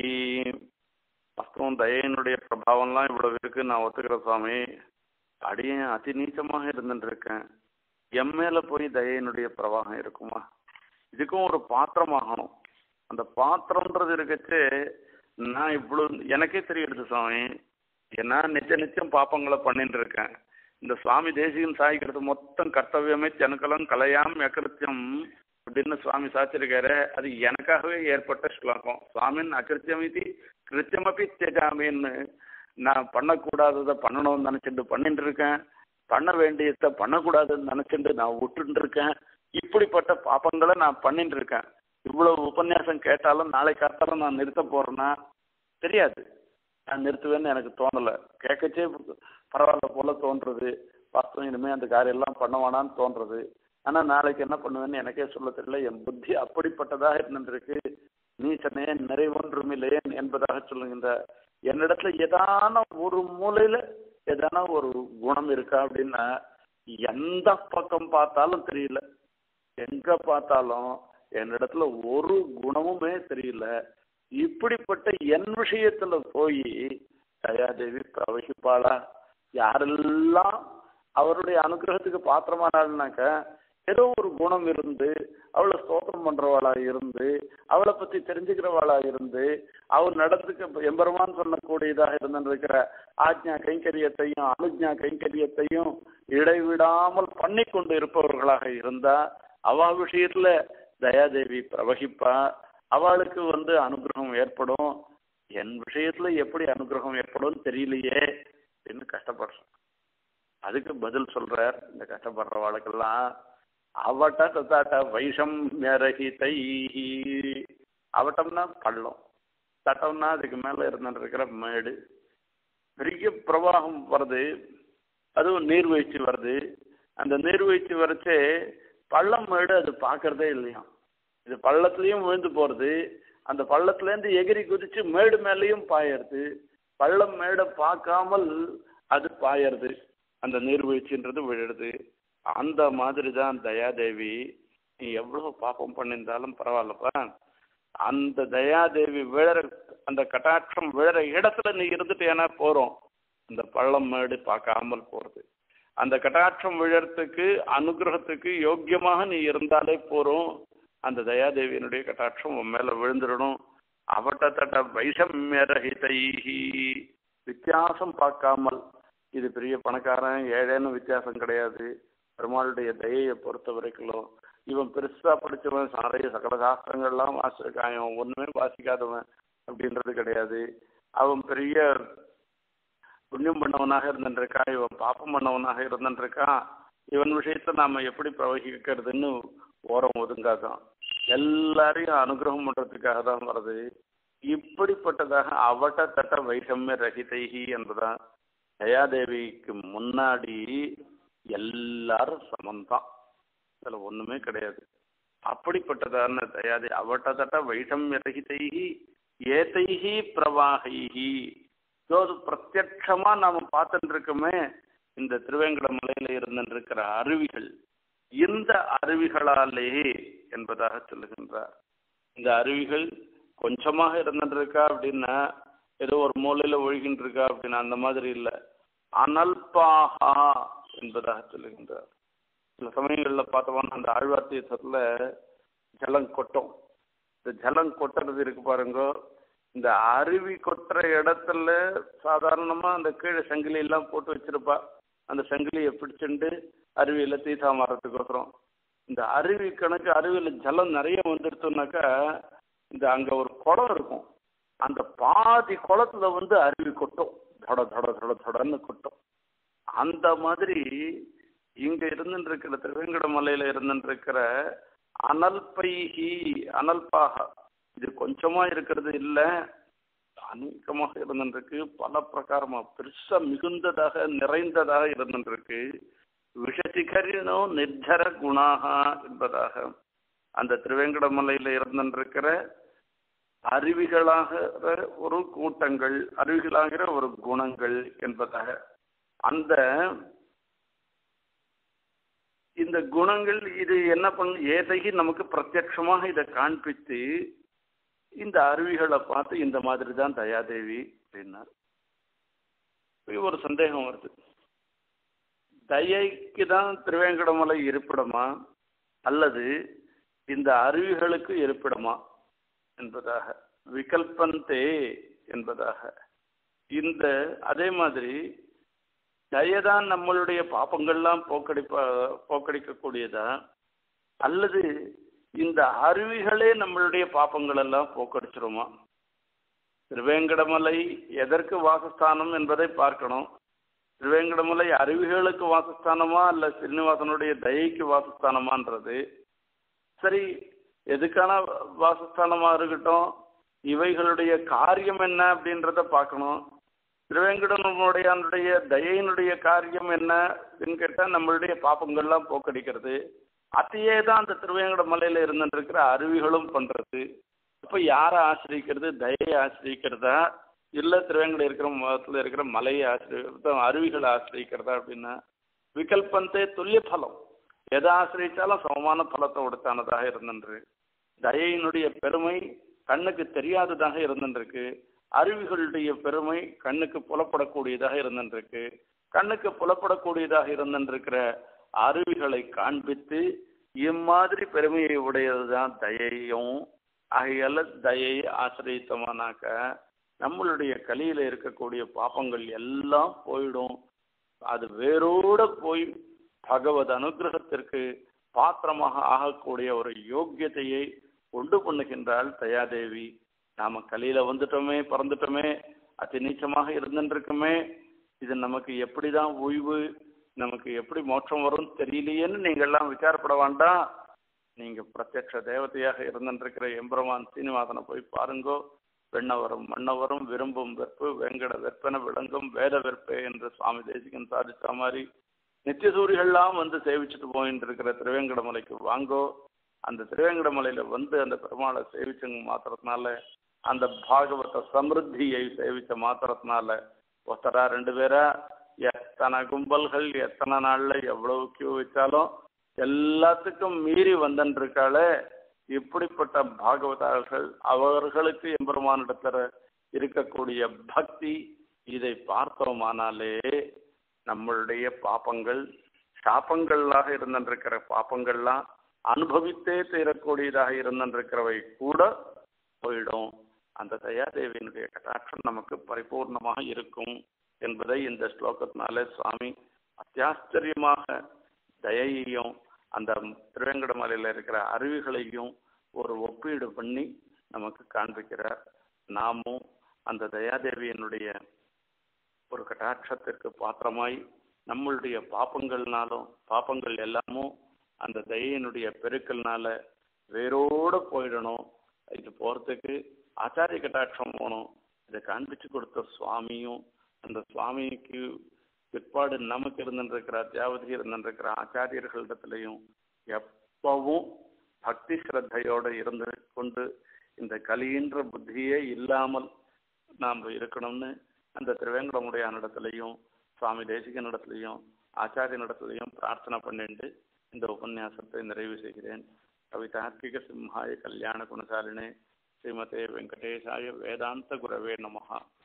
[SPEAKER 1] வாஸ்தவம் தயனுடைய பிரபாவம்லாம் இவ்வளவு இருக்கு நான் ஒத்துக்கிறேன் சுவாமி அடியேன் அதி நீச்சமாக இருந்துட்டு இருக்கேன் எம் மேல போய் தயனுடைய பிரவாகம் இருக்குமா இதுக்கும் ஒரு பாத்திரமாகணும் அந்த பாத்திரம்ன்றது இருக்கச்சு நான் இவ்வளவு எனக்கே தெரியுது சுவாமி ஏன்னா நிச்சய நிச்சயம் பாப்பங்களை பண்ணிட்டு இருக்கேன் இந்த சுவாமி தேசிகன் சாய்க்கிறது மொத்தம் கர்த்தவியமே ஜனகலம் கலையாம் அகிருத்தியம் அப்படின்னு சுவாமி சாச்சிருக்காரு அது எனக்காகவே ஏற்பட்ட ஸ்லோகம் சுவாமின் அகிருத்தியம் இது கிருத்தியமப்பி தியஜாமின்னு நான் பண்ணக்கூடாததை பண்ணணும்னு நினைச்சிட்டு பண்ணிட்டு இருக்கேன் பண்ண வேண்டியதை பண்ணக்கூடாதுன்னு நினைச்சிட்டு நான் விட்டுட்டு இருக்கேன் இப்படிப்பட்ட பாப்பங்களை நான் பண்ணிட்டு இருக்கேன் இவ்வளவு உபன்யாசம் கேட்டாலும் நாளை காத்தாலும் நான் நிறுத்த போறேன்னா தெரியாது நான் நிறுத்துவேன்னு எனக்கு தோணலை கேட்கச்சே பரவாயில்ல போல தோன்றுறது வாஸ்தவம் இனிமேல் அந்த காரியம் எல்லாம் பண்ண வேணான்னு தோன்றுறது ஆனால் நாளைக்கு என்ன பண்ணுவேன்னு எனக்கே சொல்ல தெரியல என் புத்தி அப்படிப்பட்டதாக இருந்திருக்கு நீச்சனே நிறைவொன்றுமில்லையேன் என்பதாக சொல்லுகின்ற என்னிடத்துல ஏதான ஒரு மூலையில ஏதான ஒரு குணம் இருக்கா அப்படின்னா எந்த பக்கம் பார்த்தாலும் தெரியல எங்க பார்த்தாலும் என்னிடத்துல ஒரு குணமுமே தெரியல இப்படிப்பட்ட என் விஷயத்துல போய் தயாதேவி பிரவகிப்பாளா யாரெல்லாம் அவருடைய அனுகிரகத்துக்கு பாத்திரமானாள்னாக்க ஏதோ ஒரு குணம் இருந்து அவளை ஸ்தோத்திரம் பண்றவாளா இருந்து அவளை பத்தி தெரிஞ்சுக்கிறவாளா இருந்து அவர் நடந்துக்க எம்பெருமான் சொல்லக்கூடியதாக இருந்திருக்கிற ஆஜ்ஞா கைங்கரியத்தையும் அனுஜ்ஞா கைங்கரியத்தையும் இடைவிடாமல் பண்ணி கொண்டு இருப்பவர்களாக இருந்தா அவ விஷயத்துல தயாதேவி பிரவகிப்பா அவளுக்கு வந்து அனுகிரகம் ஏற்படும் என் விஷயத்துல எப்படி அனுகிரகம் ஏற்படும் தெரியலையே அப்படின்னு கஷ்டப்படுறேன் அதுக்கு பதில் சொல்றார் இந்த கஷ்டப்படுறவாளுக்கெல்லாம் அவட்ட தத்தாட்ட வைஷம் தை அவட்டம்னா பள்ளம் தட்டம்னா அதுக்கு மேல இருந்துட்டு இருக்கிற மேடு பெரிய பிரவாகம் வருது அதுவும் நீர்வீழ்ச்சி வருது அந்த நீர்வீழ்ச்சி வரைச்சே பள்ளம் மேடு அது பார்க்கறதே இல்லையா இது பள்ளத்துலயும் விழுந்து போறது அந்த பள்ளத்துலேருந்து எகிரி குதிச்சு மேடு மேலேயும் பாயறது பள்ளம் மேடை பார்க்காமல் அது பாயறது அந்த நீர்வீழ்ச்சின்றது விழுது அந்த மாதிரி தான் தயாதேவி நீ எவ்வளவு பாப்பம் பண்ணியிருந்தாலும் பரவாயில்லப்பா அந்த தயாதேவி விழற அந்த கட்டாட்சம் விழற இடத்துல நீ இருந்துட்டேனா போறோம் அந்த பள்ளம் மேடு பார்க்காமல் போறது அந்த கட்டாட்சம் விழறதுக்கு அனுகிரகத்துக்கு யோக்கியமாக நீ இருந்தாலே போறோம் அந்த தயாதேவியினுடைய கட்டாட்சம் உன் மேல விழுந்துடணும் அவட்ட தட்ட வைஷம்யரஹிதைஹி வித்தியாசம் பார்க்காமல் இது பெரிய பணக்காரன் ஏழேன்னு வித்தியாசம் கிடையாது பெருமாளுடைய தயையை பொறுத்த வரைக்கும் இவன் பெருசா படிச்சவன் நிறைய சகல சாஸ்திரங்கள்லாம் வாசிச்சிருக்கான் இவன் ஒண்ணுமே வாசிக்காதவன் அப்படின்றது கிடையாது அவன் பெரிய புண்ணியம் பண்ணவனாக இருந்துருக்கான் இவன் பாப்பம் பண்ணவனாக இருந்துருக்கான் இவன் விஷயத்த நாம எப்படி பிரவகிக்கிறதுன்னு ஓரம் ஒதுங்காதான் எல்லாரையும் அனுகிரகம் பண்றதுக்காக தான் வருது இப்படிப்பட்டதாக அவட்ட தட்ட வைஷம்ய ரகிதைகி என்பதான் தயாதேவிக்கு முன்னாடி எல்லாரும் சமந்தான் இதுல ஒண்ணுமே கிடையாது அப்படிப்பட்டதான தயாதே அவட்ட தட்ட வைஷம்ய ரகிதைகி ஏதைகி பிரவாகைகி ஜோது பிரத்யட்சமா நாம பார்த்துட்டு இருக்கோமே இந்த திருவேங்கட மலையில இருந்துட்டு இருக்கிற அருவிகள் இந்த அருவிகளாலே என்பதாக சொல்லுகின்றார் இந்த அருவிகள் கொஞ்சமாக இருந்துட்டு இருக்கா அப்படின்னா ஏதோ ஒரு மூலையில ஒழுகின்னு இருக்கா அப்படின்னா அந்த மாதிரி இல்லை அனல்பாகா என்பதாக சொல்லுகின்றார் சில சமயங்களில் பார்த்தோம்னா அந்த ஆழ்வார் தீர்த்தத்தில் ஜலம் கொட்டும் இந்த ஜலம் கொட்டுறது இருக்கு பாருங்க இந்த அருவி கொட்டுற இடத்துல சாதாரணமா அந்த கீழே சங்கிலி எல்லாம் போட்டு வச்சிருப்பா அந்த சங்கிலியை பிடிச்சிண்டு அருவியில தீசா மாறதுக்கோசரம் இந்த அருவி கணக்கு அருவியில ஜலம் நிறைய வந்துடுச்சுனாக்கா இந்த அங்க ஒரு குளம் இருக்கும் அந்த பாதி குளத்துல வந்து அருவி கொட்டும் தொட தொட தொட தொடன்னு கொட்டும் அந்த மாதிரி இங்க இருந்துட்டு இருக்கிற திருவேங்கட மலையில இருந்துட்டு இருக்கிற அனல்பைகி அனல்பாக இது கொஞ்சமா இருக்கிறது இல்ல அநேகமாக இருந்துருக்கு பல பிரகாரமா பெருசா மிகுந்ததாக நிறைந்ததாக இருந்துருக்கு விஷசிகரினோ நிர்ஜர குணாக என்பதாக அந்த திருவேங்கடமலையில இருந்திருக்கிற அருவிகளாக ஒரு கூட்டங்கள் அருவிகளாகிற ஒரு குணங்கள் என்பதாக அந்த இந்த இந்த குணங்கள் இது என்ன பண்ண ஏதைகி நமக்கு பிரத்யட்சமாக இதை காண்பித்து இந்த அருவிகளை பார்த்து இந்த மாதிரி தான் தயாதேவி அப்படின்னார் இப்ப ஒரு சந்தேகம் வருது தயைக்கு தான் திருவேங்கடமலை இருப்பிடமா அல்லது இந்த அருவிகளுக்கு இருப்பிடமா என்பதாக விகல்பந்தே என்பதாக இந்த அதே மாதிரி தயதான் நம்மளுடைய பாப்பங்கள்லாம் போக்கடிப்ப போக்கடிக்கக்கூடியதா அல்லது இந்த அருவிகளே நம்மளுடைய பாப்பங்கள் எல்லாம் போக்கடிச்சிருமா திருவேங்கடமலை எதற்கு வாசஸ்தானம் என்பதை பார்க்கணும் திருவேங்கடமலை அருவிகளுக்கு வாசஸ்தானமா அல்ல ஸ்ரீனிவாசனுடைய தயைக்கு வாசஸ்தானமான்றது சரி எதுக்கான வாசஸ்தானமா இருக்கட்டும் இவைகளுடைய காரியம் என்ன அப்படின்றத பார்க்கணும் திருவேங்கடனுடைய தயையினுடைய காரியம் என்ன அப்படின்னு கேட்டால் நம்மளுடைய பாப்பங்கள்லாம் போக்கடிக்கிறது அதையே தான் அந்த திருவேங்கட மலையில இருந்துருக்கிற அருவிகளும் பண்றது அப்போ யாரை ஆசிரியிக்கிறது தயையை ஆசிரியிக்கிறதா இல்லை திருவேங்கடம் இருக்கிற மதத்தில் இருக்கிற மலையை ஆசிரி அருவிகளை ஆசிரியிக்கிறதா அப்படின்னா விகல்பந்தே துல்லிய பலம் எதை ஆசிரியிச்சாலும் சமமான பலத்தை உடுத்தானதாக இருந்துன்று தயையினுடைய பெருமை கண்ணுக்கு தெரியாததாக இருந்துருக்கு அருவிகளுடைய பெருமை கண்ணுக்கு புலப்படக்கூடியதாக இருந்துருக்கு கண்ணுக்கு புலப்படக்கூடியதாக இருந்துருக்கிற அருவிகளை காண்பித்து இம்மாதிரி பெருமையை உடையதுதான் தயையும் ஆகையால தயை ஆசிரியத்தமானாக்க நம்மளுடைய கலியில இருக்கக்கூடிய பாப்பங்கள் எல்லாம் போயிடும் அது வேரோட போய் பகவத் அனுகிரகத்திற்கு பாத்திரமாக ஆகக்கூடிய ஒரு யோக்கியத்தையை உண்டு பண்ணுகின்றாள் தயாதேவி நாம கலியில வந்துட்டோமே பிறந்துட்டோமே அதி நீச்சமாக இருந்துருக்குமே இது நமக்கு எப்படிதான் ஓய்வு நமக்கு எப்படி மோட்சம் வரும் தெரியலையேன்னு நீங்க எல்லாம் விசாரப்பட வேண்டாம் நீங்க பிரத்யக்ஷ தேவதையாக இருந்துருக்கிற எம்பெருமான் சீனிவாசனை போய் பாருங்கோ வெண்ணவரும் மன்னவரும் விரும்பும் வெற்பு வெங்கட வெற்பன விளங்கும் வேத வெற்பே என்று சுவாமி தேசிகன் சாதித்த மாதிரி நித்தியசூரிகள்லாம் வந்து சேவிச்சுட்டு போயிட்டு இருக்கிற திருவேங்கடமலைக்கு வாங்கோ அந்த திருவேங்கடமலையில வந்து அந்த பெருமாளை சேவிச்சங்க மாத்திரத்தினால அந்த பாகவத சமிருத்தியை சேவிச்ச மாத்திரத்தினால ஒருத்தரா ரெண்டு பேரா எத்தனை கும்பல்கள் எத்தனை நாள்ல எவ்வளவு கியூ வச்சாலும் எல்லாத்துக்கும் மீறி வந்துருக்காளே இப்படிப்பட்ட பாகவதார்கள் அவர்களுக்கு எம்பெருமானிடத்துல இருக்கக்கூடிய பக்தி இதை பார்த்தோமானாலே நம்மளுடைய பாப்பங்கள் சாப்பங்களாக இருந்திருக்கிற பாப்பங்கள்லாம் அனுபவித்தே தீரக்கூடியதாக இருந்திருக்கிறவை கூட போயிடும் அந்த தயாதேவியினுடைய கட்டாட்சம் நமக்கு பரிபூர்ணமாக இருக்கும் என்பதை இந்த ஸ்லோகத்தினாலே சுவாமி அத்தியாச்சரியமாக தயையையும் அந்த திருவேங்கடமலையில் இருக்கிற அருவிகளையும் ஒரு ஒப்பீடு பண்ணி நமக்கு காண்பிக்கிறார் நாமும் அந்த தயாதேவியினுடைய ஒரு கட்டாட்சத்திற்கு பாத்திரமாய் நம்மளுடைய பாப்பங்கள்னாலும் பாப்பங்கள் எல்லாமும் அந்த தயையினுடைய பெருக்கல்னால வேரோட போயிடணும் இது போகிறதுக்கு ஆச்சாரிய கட்டாட்சம் போகணும் இதை காண்பிச்சு கொடுத்த சுவாமியும் அந்த சுவாமிக்கு பிற்பாடு நமக்கு இருந்துருக்கிற அத்தியாவதி இருந்துருக்கிற ஆச்சாரியர்களிடத்துலையும் எப்பவும் பக்தி ஸ்ரத்தையோடு இருந்து கொண்டு இந்த கலியின்ற புத்தியே இல்லாமல் நாம் இருக்கணும்னு அந்த திருவேங்கடமுடையானிடத்துலையும் சுவாமி தேசிகனிடத்துலையும் ஆச்சாரியனிடத்துலையும் பிரார்த்தனை பண்ணிட்டு இந்த உபன்யாசத்தை நிறைவு செய்கிறேன் கவிதாத்மிக சிம்ஹாய கல்யாண குணசாலினே ஸ்ரீமதே வெங்கடேசாய வேதாந்த குரவே நமஹா